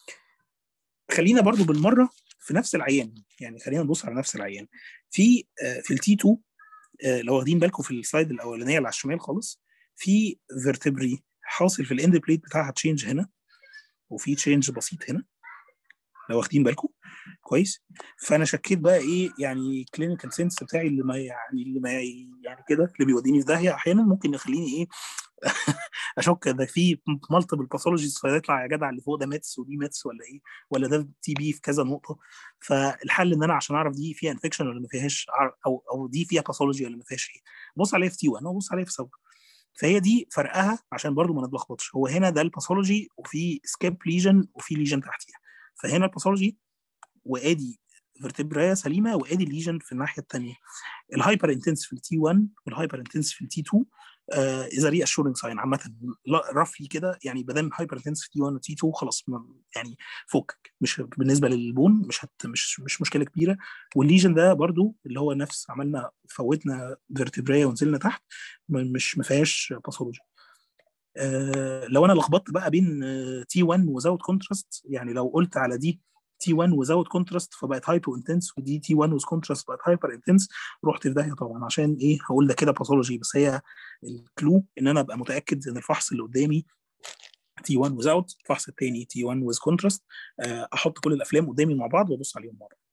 S1: خلينا برضو بالمره في نفس العيان يعني خلينا نبص على نفس العيان في آه في التي 2 آه لو واخدين بالكم في السلايد الاولانيه اللي على الشمال خالص في فيرتبري حاصل في الاند بليت بتاعها تشينج هنا وفي تشينج بسيط هنا لو واخدين بالكم كويس فانا شكيت بقى ايه يعني كلينيكال سنس بتاعي اللي ما يعني اللي ما يعني كده اللي بيوديني في داهيه احيانا ممكن يخليني ايه اشك ده في مالتيبل باثولوجيز فيطلع يا جدع اللي فوق ده ميتس ودي ميتس ولا ايه ولا ده تي بي في كذا نقطه فالحل ان انا عشان اعرف دي فيها انفكشن ولا ما فيهاش او او دي فيها باثولوجي ولا ما فيهاش ايه بص عليها في تي 1 وبص عليها في سبب فهي دي فرقها عشان برضو ما نتلخبطش هو هنا ده الباثولوجي وفي سكيب ليجن وفي ليجن تحتيها فهنا الباثولوجي وادي فيرتبرايا سليمه وادي الليجن في الناحيه الثانيه الهايبر انتنس في التي 1 والهايبر انتنس في التي 2 اذا ري اشورنج ساين عامه رفلي كده يعني ما دام هايبر انتنس في تي 1 وتي 2 خلاص يعني فكك مش بالنسبه للبون مش هت مش مش مشكله كبيره والليجن ده برضو اللي هو نفس عملنا فوتنا فيرتبرايا ونزلنا تحت مش ما فيهاش باثولوجي آه لو انا لخبطت بقى بين تي 1 وزاوت كونتراست يعني لو قلت على دي تي 1 وزاوت كونتراست فبقت هايبو انتنس ودي تي 1 وز كونتراست بقت هايبر انتنس رحت في داهيه طبعا عشان ايه هقول ده كده باثولوجي بس هي الكلو ان انا ابقى متاكد ان الفحص اللي قدامي تي 1 وزاوت الفحص الثاني تي 1 وز كونتراست آه احط كل الافلام قدامي مع بعض وابص عليهم مع بعض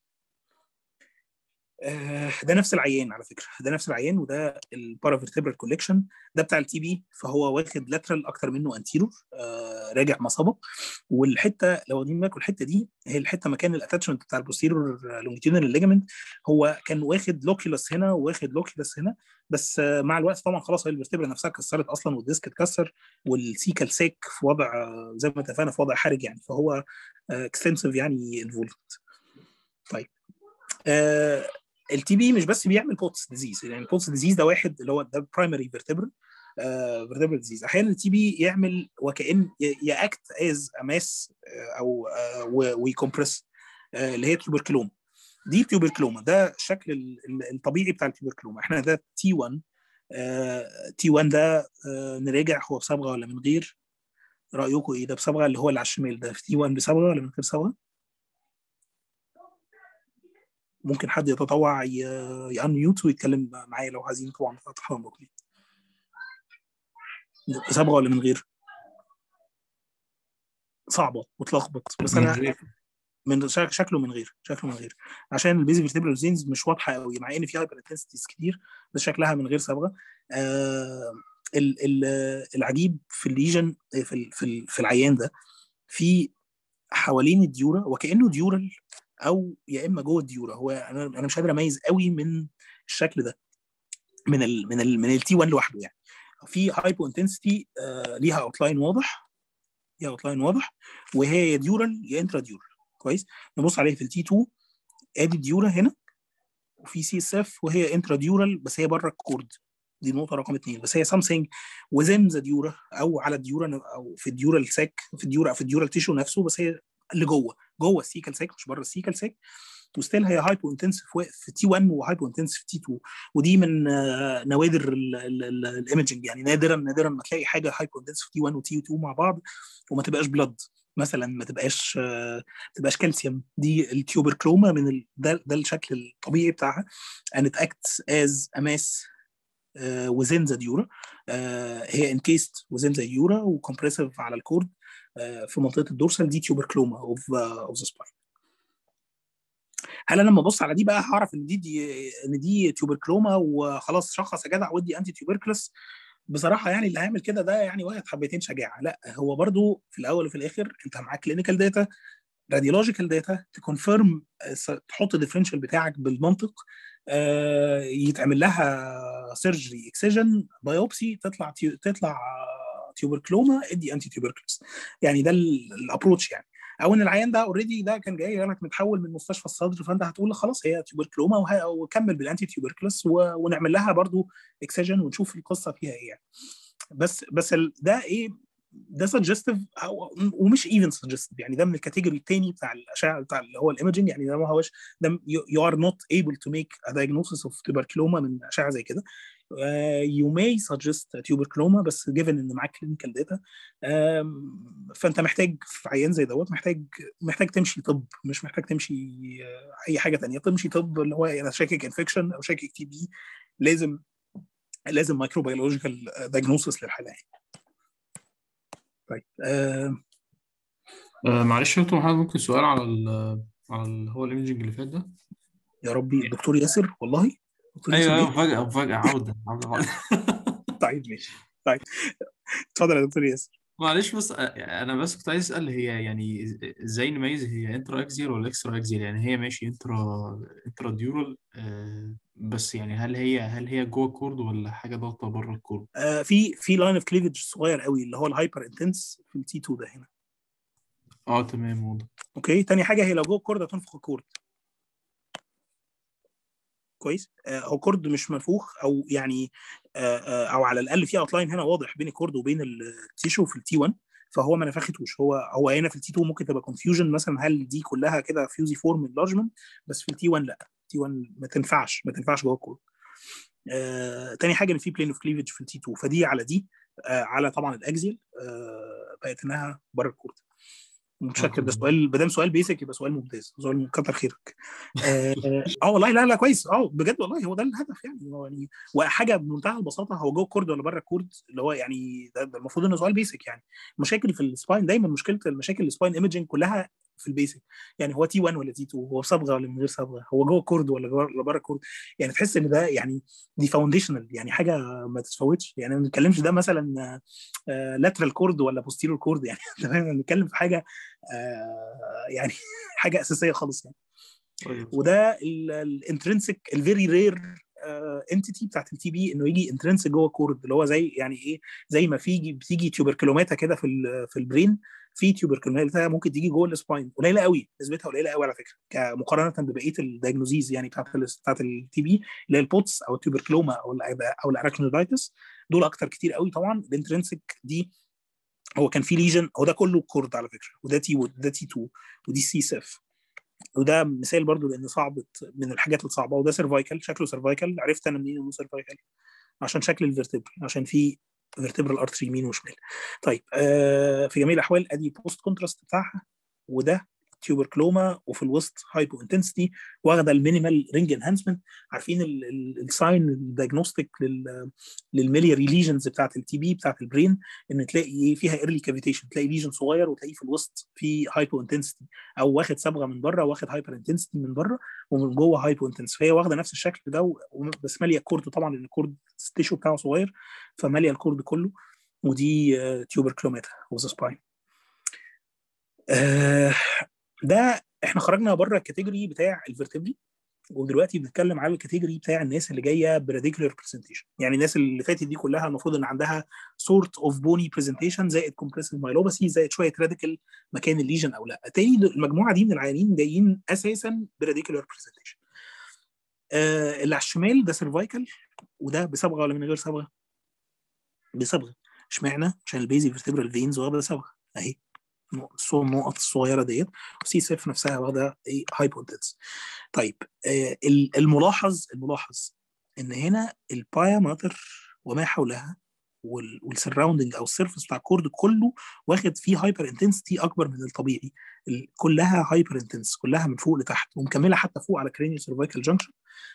S1: ده نفس العيان على فكره ده نفس العيان وده البارافيرتبرال كوليكشن ده بتاع التي بي فهو واخد لاترال اكتر منه انتيرور آه راجع ما سبق والحته لو واخدين بالكم الحته دي هي الحته مكان الاتاتشمنت بتاع البوستيرور لونجيتيودنال ليجمنت هو كان واخد لوكيولس هنا واخد لوكيولس هنا بس آه مع الوقت طبعا خلاص هي الفيرتبرا نفسها اتكسرت اصلا والديسك اتكسر والسيكال سيك في وضع زي ما اتفقنا في وضع حرج يعني فهو اكستنسيف آه يعني انفولد طيب آه التي بي مش بس بيعمل بوتس ديزيز يعني البوتس ديزيز ده واحد اللي هو ده برايمري فيرتبرال فيرتبرال ديزيز احيانا التي بي يعمل وكان ياكت از اماس او ويكمبرس اللي هي تيوبركلوما دي تيوبركلوما ده الشكل الطبيعي بتاع التيوبركلوما احنا ده تي 1 تي 1 ده نراجع هو بصبغه ولا من غير رايكم ايه ده بصبغه اللي هو اللي على الشمال ده تي 1 بصبغه ولا من غير صبغه ممكن حد يتطوع يانميوت ويتكلم معايا لو عايزين طبعا تحرموا صبغه ولا من غير؟ صعبه وتلخبط بس انا من شكله من غير شكله من غير عشان البيزي فيرتبرال زينز مش واضحه قوي مع ان في هايبر انتنسيتيز كتير بس شكلها من غير صبغه آه العجيب في الليجن في في, في العيان ده في حوالين الديورا وكانه ديورال او يا اما جوه الديورا هو انا انا مش قادر اميز قوي من الشكل ده من ال من ال من التي 1 لوحده يعني في هايبو انتنسيتي آه ليها اوتلاين واضح ليها اوتلاين واضح وهي يا ديورال يا انترا ديورال كويس نبص عليه في التي 2 ادي الديورا هنا وفي سي اس اف وهي انترا ديورال بس هي بره الكورد دي نقطه رقم اثنين بس هي سامثينج وزن ذا ديورا او على الديورا او في الديورال ساك في الديورا في الديورال تيشو نفسه بس هي اللي جوه جوه السيكال ساك مش بره السيكال ساك وستيل هي هايبو انتنسيف في تي 1 وهايبو انتنسيف في تي 2 ودي من نوادر الايمجنج يعني نادرا نادرا ما تلاقي حاجه هايبو انتنسيف تي 1 وتي 2 مع بعض وما تبقاش بلاد مثلا ما تبقاش ما تبقاش كالسيوم دي التيوبر كروما من ال... ده ده الشكل الطبيعي بتاعها and it acts as a mass uh, within the dura uh, هي encased within the dura وكمبريسيف على الكورد uh, في منطقه الدورسال دي تيوبر كروما اوف اوف ذا سباين هل انا لما ابص على دي بقى هعرف ان دي, دي ان دي تيوبركلوما وخلاص شخص يا جدع ودي انتي تيوبركلس بصراحه يعني اللي هيعمل كده ده يعني واخد حبتين شجاعه لا هو برضو في الاول وفي الاخر انت معاك كلينيكال داتا راديولوجيكال داتا تكونفيرم تحط الديفرنشال بتاعك بالمنطق آه يتعمل لها سيرجري اكسجن بايوبسي تطلع تيو تطلع تيوبركلوما ادي انتي تيوبركلس يعني ده الابروتش يعني او ان العيان ده اوريدي ده كان جاي لك متحول من مستشفى الصدر فانت هتقول خلاص هي تيوبركلوما وكمل بالانتي تيوبركلس ونعمل لها برضو اكسجن ونشوف القصه فيها ايه يعني بس بس ده ايه ده سجستيف ومش ايفن سجستيف يعني ده من الكاتيجوري الثاني بتاع الاشعه بتاع اللي هو الايمجنج يعني ده ما هوش ده يو ار نوت ايبل تو ميك ا diagnosis اوف tuberculoma من اشعه زي كده يو ماي سجست tuberculoma بس جيفن ان معاك كلينيكال داتا فانت محتاج في عيان زي دوت محتاج محتاج تمشي طب مش محتاج تمشي اي حاجه ثانيه تمشي طب اللي هو انا شاكك انفكشن او شاكك تي بي لازم لازم مايكروبيولوجيكال دايجنوسيس للحاله يعني. طيب
S2: آه آه معلش يا دكتور محمد ممكن سؤال على ال على اللي هو الايمجنج اللي فات ده
S1: يا ربي الدكتور ياسر والله
S2: ايوه ايوه فجأة فجأة عودة عودة
S1: طيب ماشي طيب اتفضل يا دكتور ياسر
S2: معلش بس انا بس كنت عايز اسال هي يعني ازاي نميز هي انترا اكزيال ولا اكسترا اكزيال يعني هي ماشي انترا انترا ديورال آه بس يعني هل هي هل هي جوه الكورد ولا حاجه ضغطه بره الكورد؟
S1: آه في في لاين اوف كليفج صغير قوي اللي هو الهايبر انتنس في التي 2 ده هنا
S2: اه تمام واضح
S1: اوكي تاني حاجه هي لو جوه الكورد هتنفخ الكورد كويس آه هو كورد مش منفوخ او يعني آه آه او على الاقل في اوتلاين هنا واضح بين الكورد وبين التيشو في التي 1 فهو ما نفختوش هو هو هنا في التي 2 ممكن تبقى كونفيوجن مثلا هل دي كلها كده فيوزي فورم انلارجمنت بس في التي 1 لا التي 1 ما تنفعش ما تنفعش جوه الكورد آه، تاني حاجه ان في بلين اوف كليفج في التي 2 فدي على دي آه، على طبعا الاكزيل آه، بقت انها بره الكورد متشكر ده سؤال ما دام سؤال بيسك يبقى سؤال ممتاز سؤال كتر خيرك اه والله لا لا كويس اه بجد والله هو ده الهدف يعني هو يعني وحاجه بمنتهى البساطه هو جوه الكورد ولا بره الكورد اللي هو يعني ده, ده المفروض انه سؤال بيسك يعني مشاكل في السباين دايما مشكله المشاكل السباين ايمجنج كلها في البيسك يعني هو تي 1 ولا تي 2 هو بصبغه ولا من غير صبغه هو جوه الكورد ولا ولا بره الكورد يعني تحس ان ده يعني دي فاونديشنال يعني حاجه ما تتفوتش يعني ما بنتكلمش ده مثلا لاترال كورد ولا بوستيرور كورد يعني تمام بنتكلم في حاجه يعني حاجه اساسيه خالص يعني وده الانترنسك الفيري رير انتيتي بتاعت التي بي انه يجي انترنسك جوه كورد اللي هو زي يعني ايه زي ما في بتيجي تيوبركلوماتا كده في في البرين في تيوبركلوماتا ممكن تيجي جوه السباين قليله قوي نسبتها قليله قوي على فكره مقارنه ببقيه الدايجنوزيز يعني بتاعت بتاعت التي بي اللي هي البوتس او التيوبركلوما او او الاراكنودايتس دول اكتر كتير قوي طبعا الانترنسك دي هو كان في ليجن هو ده كله كورد على فكره وده تي وده تي 2 ودي سي سيف وده مثال برضو لان صعب من الحاجات الصعبه وده سيرفايكال شكله سيرفايكال عرفت انا منين انه سيرفايكال عشان شكل الفيرتبر عشان في فيرتبرال ارتري يمين وشمال طيب آه في جميع الاحوال ادي بوست كونتراست بتاعها وده تيوبركلوما وفي الوسط هايبو انتنسيتي واخده المينيمال رينج انهانسمنت عارفين الساين الدايجنوستيك للميلياري ليجنز بتاعت التي بي بتاعت البرين ان تلاقي فيها ايرلي كافيتيشن تلاقي ليجن صغير وتلاقيه في الوسط في هايبو انتنسيتي او واخد صبغه من بره واخد هايبر انتنسيتي من بره ومن جوه هايبو انتنسيتي فهي واخده نفس الشكل ده بس ماليه الكورد طبعا لان الكورد التيشو بتاعه صغير فماليه الكورد كله ودي تيوبركلوماتا اوف ذا سباين ده احنا خرجنا بره الكاتيجوري بتاع الفرتبري ودلوقتي بنتكلم على الكاتيجوري بتاع الناس اللي جايه براديكولار برزنتيشن يعني الناس اللي فاتت دي كلها المفروض ان عندها سورت اوف بوني برزنتيشن زائد كومبريسيف مايلوباسي زائد شويه راديكال مكان الليجن او لا تاني المجموعه دي من العيانين جايين اساسا براديكولار برزنتيشن آه اللي على الشمال ده سيرفايكال وده بصبغه ولا من غير صبغه؟ بصبغه اشمعنى؟ عشان البيزي فيرتبرال فينز واخده صبغه اهي النقط الصغيره ديت وسي سيف نفسها واخده ايه هايبوتنس طيب آه الملاحظ الملاحظ ان هنا البايا ماتر وما حولها والسراوندنج او السيرفس بتاع الكورد كله واخد فيه هايبر انتنسيتي اكبر من الطبيعي كلها هايبر انتنس كلها من فوق لتحت ومكمله حتى فوق على كرينيو سيرفايكال جانكشن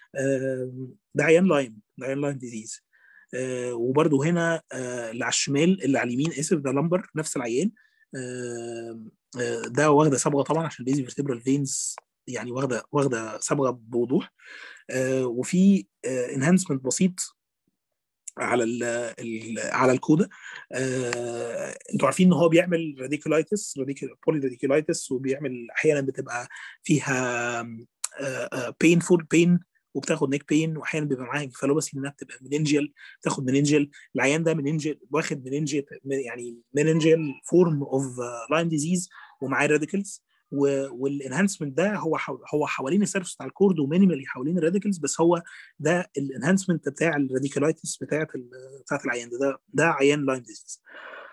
S1: ده عيان لايم ده عيان لايم ديزيز آه وبرده هنا آه اللي على الشمال اللي على اليمين اسف ده لمبر نفس العيان آه ده واخده صبغه طبعا عشان البيزي فيرتبرال فينز يعني واخده واخده صبغه بوضوح وفي انهانسمنت بسيط على ال ال على الكودا آه، انتوا عارفين ان هو بيعمل راديكولايتس بولي راديكولايتس وبيعمل احيانا بتبقى فيها بينفول بين وبتاخد نيك بين واحيانا بيبقى معاها انكفالوباسي انها بتبقى مننجل تاخد مننجل العيان ده مننجل واخد مننجل يعني مننجل فورم اوف لاين ديزيز ومعاه راديكلز والانهانسمنت ده هو هو حوالين السيرفس بتاع الكورد ومينيمالي حوالين الراديكلز بس هو ده الانهانسمنت بتاع الراديكولايتس بتاعت بتاعت العيان ده ده, ده عيان لاين ديزيز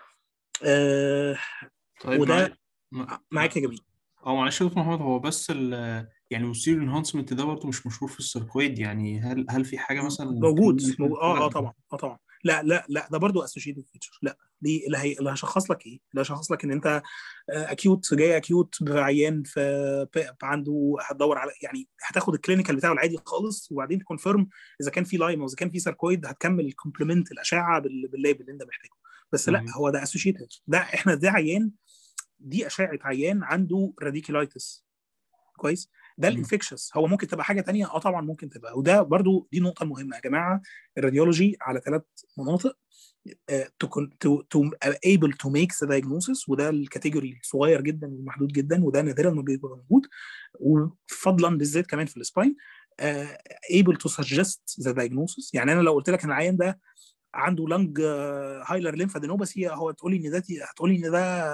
S1: آه
S2: طيب
S1: وده
S2: مع...
S1: معاك يا جميل
S2: اه معلش يا دكتور محمد هو بس ال يعني السيريو انهانسمنت ده برضه مش مشهور في السيركويد يعني هل هل في حاجه مثلا
S1: موجود موجود اه اه طبعا اه طبعا لا لا لا ده برضه اسوشيتد فيتشر لا دي اللي هي اللي هشخص لك ايه؟ اللي هشخص لك ان انت اكيوت جاي اكيوت بعيان في عنده هتدور على يعني هتاخد الكلينيكال بتاعه العادي خالص وبعدين تكونفيرم اذا كان في لايم او اذا كان في ساركويد هتكمل الكومبلمنت الاشعه بالليبل اللي انت محتاجه بس لا هو ده اسوشيتد ده احنا ده عيان دي اشعه عيان عنده راديكولايتس كويس ده الانفكشس هو ممكن تبقى حاجه تانية اه طبعا ممكن تبقى وده برضو دي نقطه مهمه يا جماعه الراديولوجي على ثلاث مناطق to, to, to able to make the diagnosis وده الكاتيجوري الصغير جدا ومحدود جدا وده نادرا ما بيبقى موجود وفضلا بالذات كمان في السباين uh, able to suggest the diagnosis يعني انا لو قلت لك ان العيان ده عنده لانج هايلر ليمفادينوباثي هو هتقولي ان ده هتقولي ان ده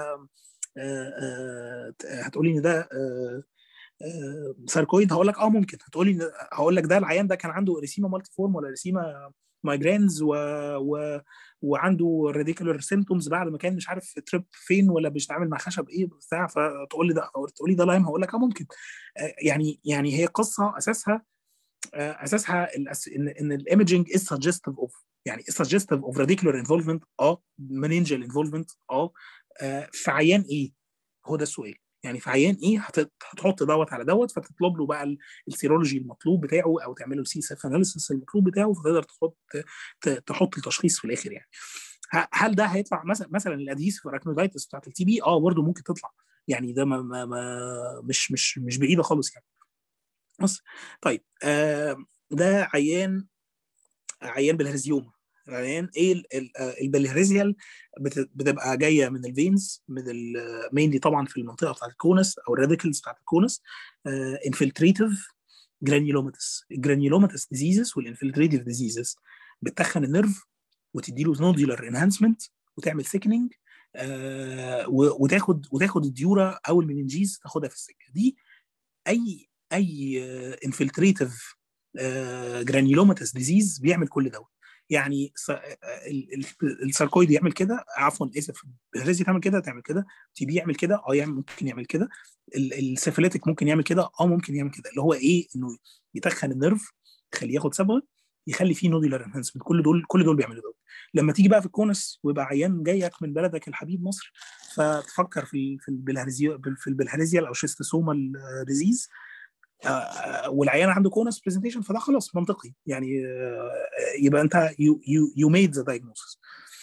S1: هتقولي ان ده ساركويد هقول لك اه ممكن هتقولي هقول لك ده العيان ده كان عنده اريسيما مالتي فورم ولا اريسيما مايجرينز و... و... وعنده راديكولار سيمتومز بعد ما كان مش عارف تريب فين ولا بيتعامل مع خشب ايه بتاع فتقول لي ده تقول لي ده لايم هقول لك اه ممكن يعني يعني هي قصه اساسها اساسها ان ان الايمجنج از سجستيف اوف يعني سجستيف اوف راديكولار انفولفمنت اه مننجل انفولفمنت اه في عيان ايه؟ هو ده السؤال يعني في عيان ايه هتحط دوت على دوت فتطلب له بقى السيرولوجي المطلوب بتاعه او تعمل له سي سيف اناليسيس المطلوب بتاعه فتقدر تحط تحط التشخيص في الاخر يعني هل ده هيطلع مثلا مثلا الادهيسيف اراكنودايتس بتاعت التي بي اه برضه ممكن تطلع يعني ده ما ما ما مش مش مش بعيده خالص يعني بص طيب آه ده عيان عيان بالهرزيوما عيان ايه البلهارزيال بتبقى جايه من الفينز من مينلي طبعا في المنطقه بتاعت الكونس او الراديكلز بتاعت الكونس انفلتريتيف جرانيولوماتس الجرانيولوماتس ديزيزز والانفلتريتيف ديزيزز بتخن النيرف وتدي له نودولار انهانسمنت وتعمل سيكننج آه وتاخد وتاخد الديورا او المننجيز تاخدها في السكه دي اي اي انفلتريتيف جرانيولوماتس ديزيز بيعمل كل دوت يعني الساركويد يعمل كده عفوا اسف الهرزي تعمل كده تعمل كده تي بي يعمل كده اه يعمل ممكن يعمل كده السيفيليتك ممكن يعمل كده اه ممكن يعمل كده اللي هو ايه انه يتخن النيرف يخليه ياخد صبغه يخلي فيه نودولار انهانسمنت كل دول كل دول بيعملوا دول لما تيجي بقى في الكونس ويبقى عيان جايك من بلدك الحبيب مصر فتفكر في في البلهارزيا في البلهارزيال او شيستوسوما ديزيز والعيان عنده كونس برزنتيشن فده خلاص منطقي يعني يبقى انت يو يو ميد ذا دايجنوستس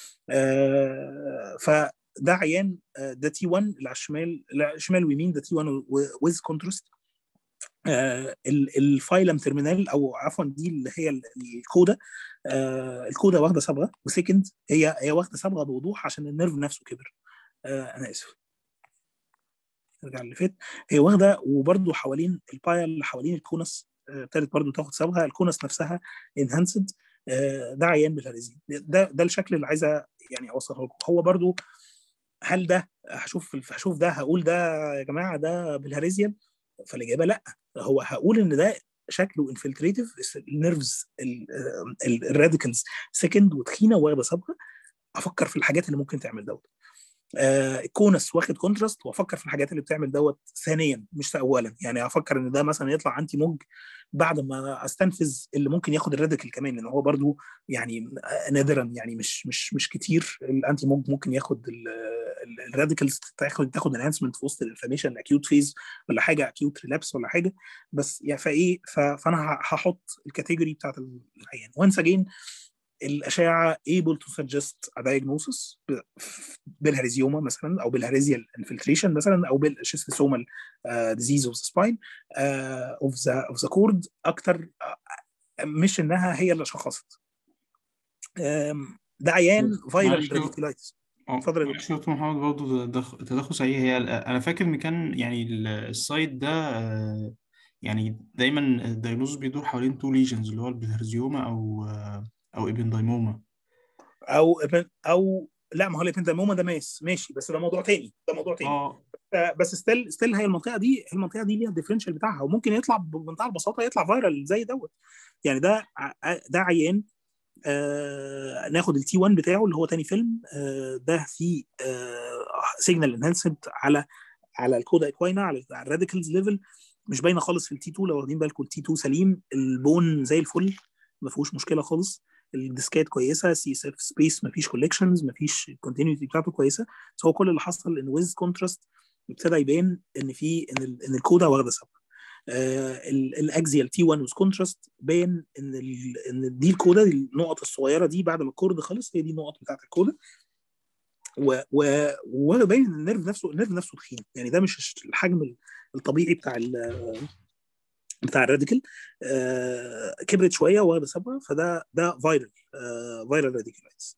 S1: فده عيان ده تي 1 اللي على الشمال على الشمال ويمين ده تي 1 ويز كونتراست الفايلم تيرمينال او عفوا دي اللي هي الكودا الكودا واخده صبغه وسكند هي هي واخده صبغه بوضوح عشان النيرف نفسه كبر انا اسف نرجع اللي فات هي واخده وبرده حوالين البايا اللي حوالين الكونس ابتدت برضه تاخد صبغه الكونس نفسها انهانسد ده عيان بالهرزين ده ده الشكل اللي عايزه يعني اوصله لكم هو برضه هل ده هشوف هشوف ده هقول ده يا جماعه ده بالهريزيان فالاجابه لا هو هقول ان ده شكله انفلتريتيف النيرفز الراديكالز سكند وتخينه واخده صبغه افكر في الحاجات اللي ممكن تعمل دوت آه كونس واخد كونتراست وافكر في الحاجات اللي بتعمل دوت ثانيا مش اولا يعني افكر ان ده مثلا يطلع انتي موج بعد ما استنفذ اللي ممكن ياخد الراديكال كمان لان هو برضو يعني نادرا يعني مش مش مش كتير الانتي موج ممكن ياخد الراديكالز تاخد تاخد انهانسمنت في وسط الانفلاميشن اكيوت فيز ولا حاجه اكيوت ريلابس ولا حاجه بس يعني فايه فانا هحط الكاتيجوري بتاعت العيان وانس اجين الاشعه able to suggest a diagnosis بالهريزيوما مثلا او بالهريزيال انفلتريشن مثلا او بالشيستوسومال ديزيز اوف ذا سباين اوف ذا اوف ذا كورد اكتر مش انها هي اللي شخصت ده عيان فايرال راديكولايتس
S2: اتفضل يا دكتور محمد برضه تدخل صحيح هي انا فاكر ان كان يعني السايت ده يعني دايما الدايجنوز بيدور حوالين تو ليجنز اللي هو البلهارزيوما او او ابندايموما
S1: او ابن او لا ما هو الابندايموما ده ماس ماشي بس ده موضوع تاني ده موضوع تاني
S2: اه
S1: بس ستيل ستيل هي المنطقه دي المنطقه دي ليها الديفرنشال بتاعها وممكن يطلع بمنتهى البساطه يطلع فايرال زي دوت يعني ده ده عيان آه ناخد التي 1 بتاعه اللي هو تاني فيلم آه ده فيه آه سيجنال انهانسد على على الكودا اكواينا على الراديكالز ليفل مش باينه خالص في التي 2 لو واخدين بالكم التي 2 سليم البون زي الفل ما فيهوش مشكله خالص الديسكات كويسه سي اس اف سبيس ما فيش كولكشنز ما فيش الكونتينيوتي بتاعته كويسه بس هو كل اللي حصل ان ويز كونتراست ابتدى يبان ان في ان, ال ان الكودا واخده سبب آه الاكزيال تي 1 ويز كونتراست باين ان ال ان دي الكودا دي النقط الصغيره دي بعد ما الكورد خلص هي دي النقط بتاعت الكودا وباين ان النيرف نفسه النيرف نفسه تخين يعني ده مش الحجم الطبيعي بتاع بتاع الراديكال آه كبرت شويه واخده صبغه فده ده فايرال آه فايرال راديكالايتس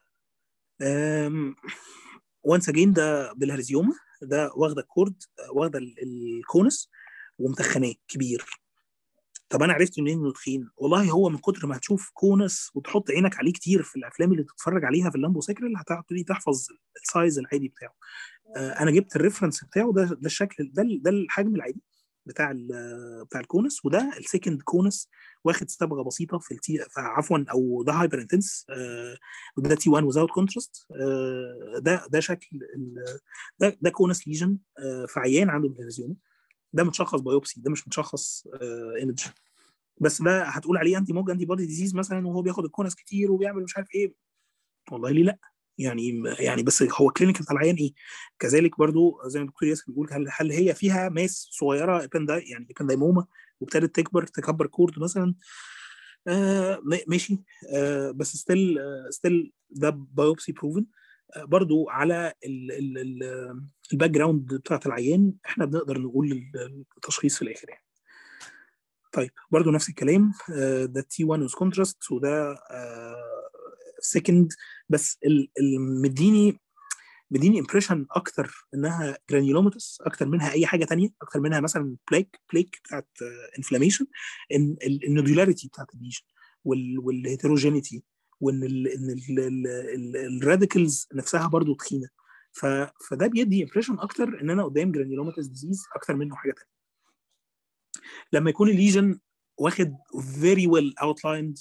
S1: وانس اجين ده بالهرزيوما ده واخده الكورد واخده الكونس ومتخناه كبير طب انا عرفت منين انه تخين والله هو من كتر ما هتشوف كونس وتحط عينك عليه كتير في الافلام اللي بتتفرج عليها في اللامبو ساكرال هتبتدي تحفظ السايز العادي بتاعه آه انا جبت الريفرنس بتاعه ده ده الشكل ده ده الحجم العادي بتاع بتاع الكونس وده السكند كونس واخد صبغه بسيطه في التي عفوا او ده هايبر انتنس آه وده تي 1 وزاوت كونتراست آه ده ده شكل ده ده كونس ليجن آه في عيان عنده بلهارزيوما ده متشخص بايوبسي ده مش متشخص ايمج بس ده هتقول عليه انتي موج انتي بودي ديزيز مثلا وهو بياخد الكونس كتير وبيعمل مش عارف ايه والله ليه لا يعني يعني بس هو كلينيكال بتاع العيان ايه كذلك برضو زي ما الدكتور ياسر بيقول هل, هل هي فيها ماس صغيره ابندا يعني ابندايموما وابتدت تكبر تكبر كورد مثلا آه ماشي آه بس ستيل آه ستيل ده بايوبسي بروفن آه برضو على الباك جراوند بتاعت العيان احنا بنقدر نقول التشخيص في الاخر يعني طيب برضو نفس الكلام آه ده تي 1 وز كونتراست وده سكند بس مديني مديني امبريشن اكتر انها جرانيولوماتس اكتر منها اي حاجه تانية اكتر منها مثلا بلاك بليك بتاعت انفلاميشن ان النودولاريتي بتاعت الليجن والهيتروجينيتي وان الراديكلز نفسها برضو تخينه فده بيدي امبريشن اكتر ان انا قدام جرانيولوماتس ديزيز اكتر منه حاجه تانية لما يكون الليجن واخد فيري ويل اوتلايند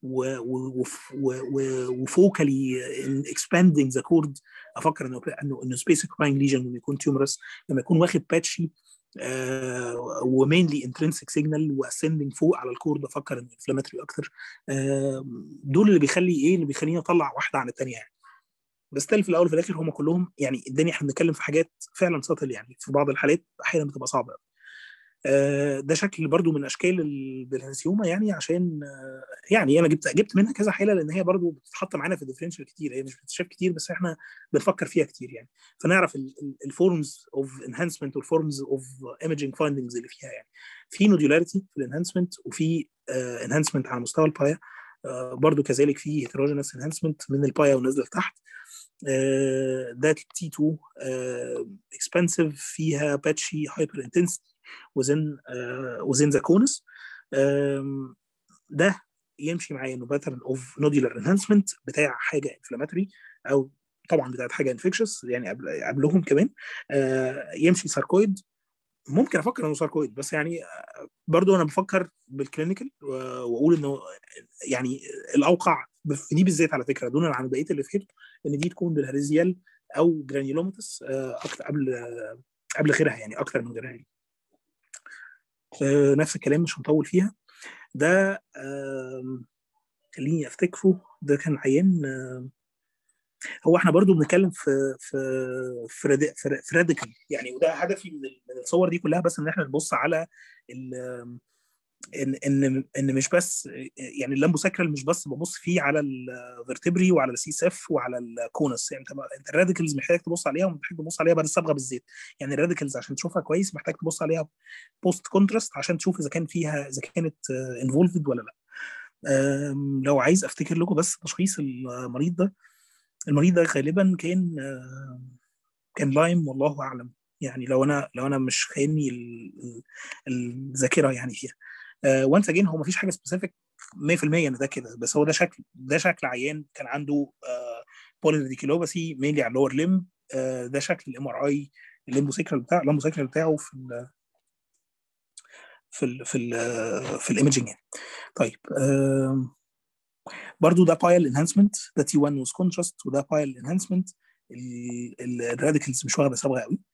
S1: وفوكالي اكسباندنج ذا كورد افكر انه انه انه سبيس اوكيباينج ليجن لما يكون تيومرس لما يكون واخد باتشي آه ومينلي انترنسك سيجنال واسندنج فوق على الكورد افكر انه انفلاماتري اكتر آه دول اللي بيخلي ايه اللي بيخليني اطلع واحده عن الثانيه يعني بس في الاول وفي الاخر هم كلهم يعني الدنيا احنا بنتكلم في حاجات فعلا سطل يعني في بعض الحالات احيانا بتبقى صعبه ده شكل برضو من اشكال البلانسيوما يعني عشان يعني انا جبت جبت منها كذا حاله لان هي برضو بتتحط معانا في الديفرنشال كتير هي مش بتتشاف كتير بس احنا بنفكر فيها كتير يعني فنعرف الفورمز اوف انهانسمنت والفورمز اوف ايمجنج فايندنجز اللي فيها يعني في نودولاريتي في الانهانسمنت وفي انهانسمنت على مستوى البايا برضو كذلك في هيتروجينس انهانسمنت من البايا ونازله لتحت ده تي 2 اكسبنسيف فيها باتشي هايبر انتنسيتي within uh, within the conus um, ده يمشي معايا انه باترن اوف نودولار انهانسمنت بتاع حاجه انفلاماتوري او طبعا بتاعت حاجه انفكشس يعني قبل قبلهم كمان uh, يمشي ساركويد ممكن افكر انه ساركويد بس يعني برضو انا بفكر بالكلينيكال واقول انه يعني الاوقع في دي بالذات على فكره دونا عن بقيه اللي فهمت ان دي تكون بالهريزيال او جرانيولوماتس اكتر قبل قبل غيرها يعني اكتر من غيرها يعني. نفس الكلام مش هنطول فيها ده خليني افتكره ده كان عيان هو احنا برضو بنتكلم في في في, في راديكال يعني وده هدفي من من الصور دي كلها بس ان احنا نبص على ان ان ان مش بس يعني اللامبو ساكرال مش بس ببص فيه على الفرتبري وعلى السي اس اف وعلى الكونس يعني انت الراديكلز محتاج تبص عليها ومحتاج تبص عليها بعد الصبغه بالذات يعني الراديكلز عشان تشوفها كويس محتاج تبص عليها بوست كونتراست عشان تشوف اذا كان فيها اذا كانت انفولفد ولا لا لو عايز افتكر لكم بس تشخيص المريض ده المريض ده غالبا كان كان لايم والله اعلم يعني لو انا لو انا مش خايني الذاكره يعني فيها وانس اجين هو مفيش حاجه سبيسيفيك 100% ان ده كده بس هو ده شكل ده شكل عيان كان عنده بوليديكيلوباسي مينلي على اللور ليم ده شكل الام ار اي الليمبوسيكرال بتاع الليمبوسيكرال بتاعه في ال في ال في ال في الايمجنج يعني طيب برضو ده بايل انهانسمنت ده تي 1 وز كونتراست وده بايل انهانسمنت الراديكلز مش واخده صبغه قوي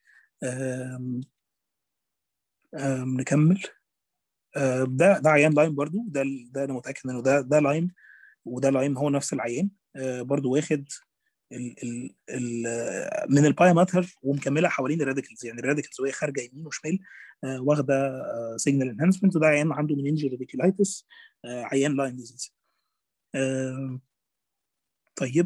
S1: نكمل ده ده عيان لايم برضو ده ده انا متاكد انه ده ده لايم وده لايم هو نفس العيان برضو واخد ال ال ال من البايا ماتر ومكمله حوالين الراديكلز يعني الراديكلز وهي خارجه يمين وشمال واخده سيجنال انهانسمنت وده عيان عنده مننجي راديكولايتس عيان لايم ديزيز طيب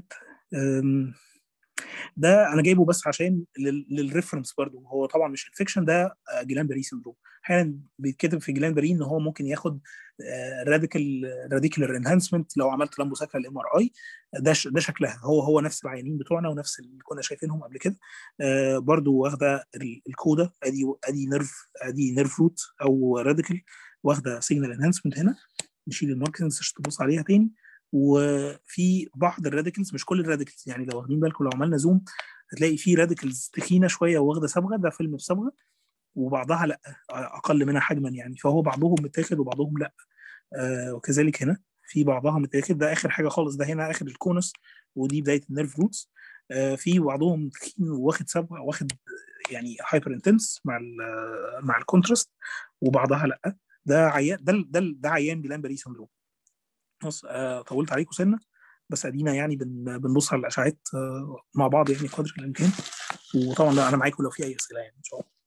S1: ده انا جايبه بس عشان للريفرنس برضه هو طبعا مش انفكشن ده جلان بري سندروم احيانا بيتكتب في جلان بري ان هو ممكن ياخد راديكال راديكولار انهانسمنت لو عملت لامبو ساكرا الام ار اي ده ده شكلها هو هو نفس العيانين بتوعنا ونفس اللي كنا شايفينهم قبل كده برضه واخده الكودا ادي ادي نيرف ادي نيرف روت او راديكال واخده سيجنال انهانسمنت هنا نشيل الماركتنجز عشان تبص عليها تاني وفي بعض الراديكلز مش كل الراديكلز يعني لو واخدين بالكم لو عملنا زوم هتلاقي في راديكلز تخينه شويه واخده صبغه ده فيلم بصبغه وبعضها لا اقل منها حجما يعني فهو بعضهم متاخد وبعضهم لا آه وكذلك هنا في بعضها متاخد ده اخر حاجه خالص ده هنا اخر الكونس ودي بدايه النيرف روتس آه في بعضهم تخين واخد صبغه واخد يعني هايبر انتنس مع ال مع الكونتراست وبعضها لا ده عيان ده ده, ده عيان جلان بري سندروم خلاص آه طولت عليكم سنه بس ادينا يعني بن بنبص على الاشعاعات آه مع بعض يعني قدر الامكان وطبعا انا معاكم لو في اي اسئله يعني ان شاء الله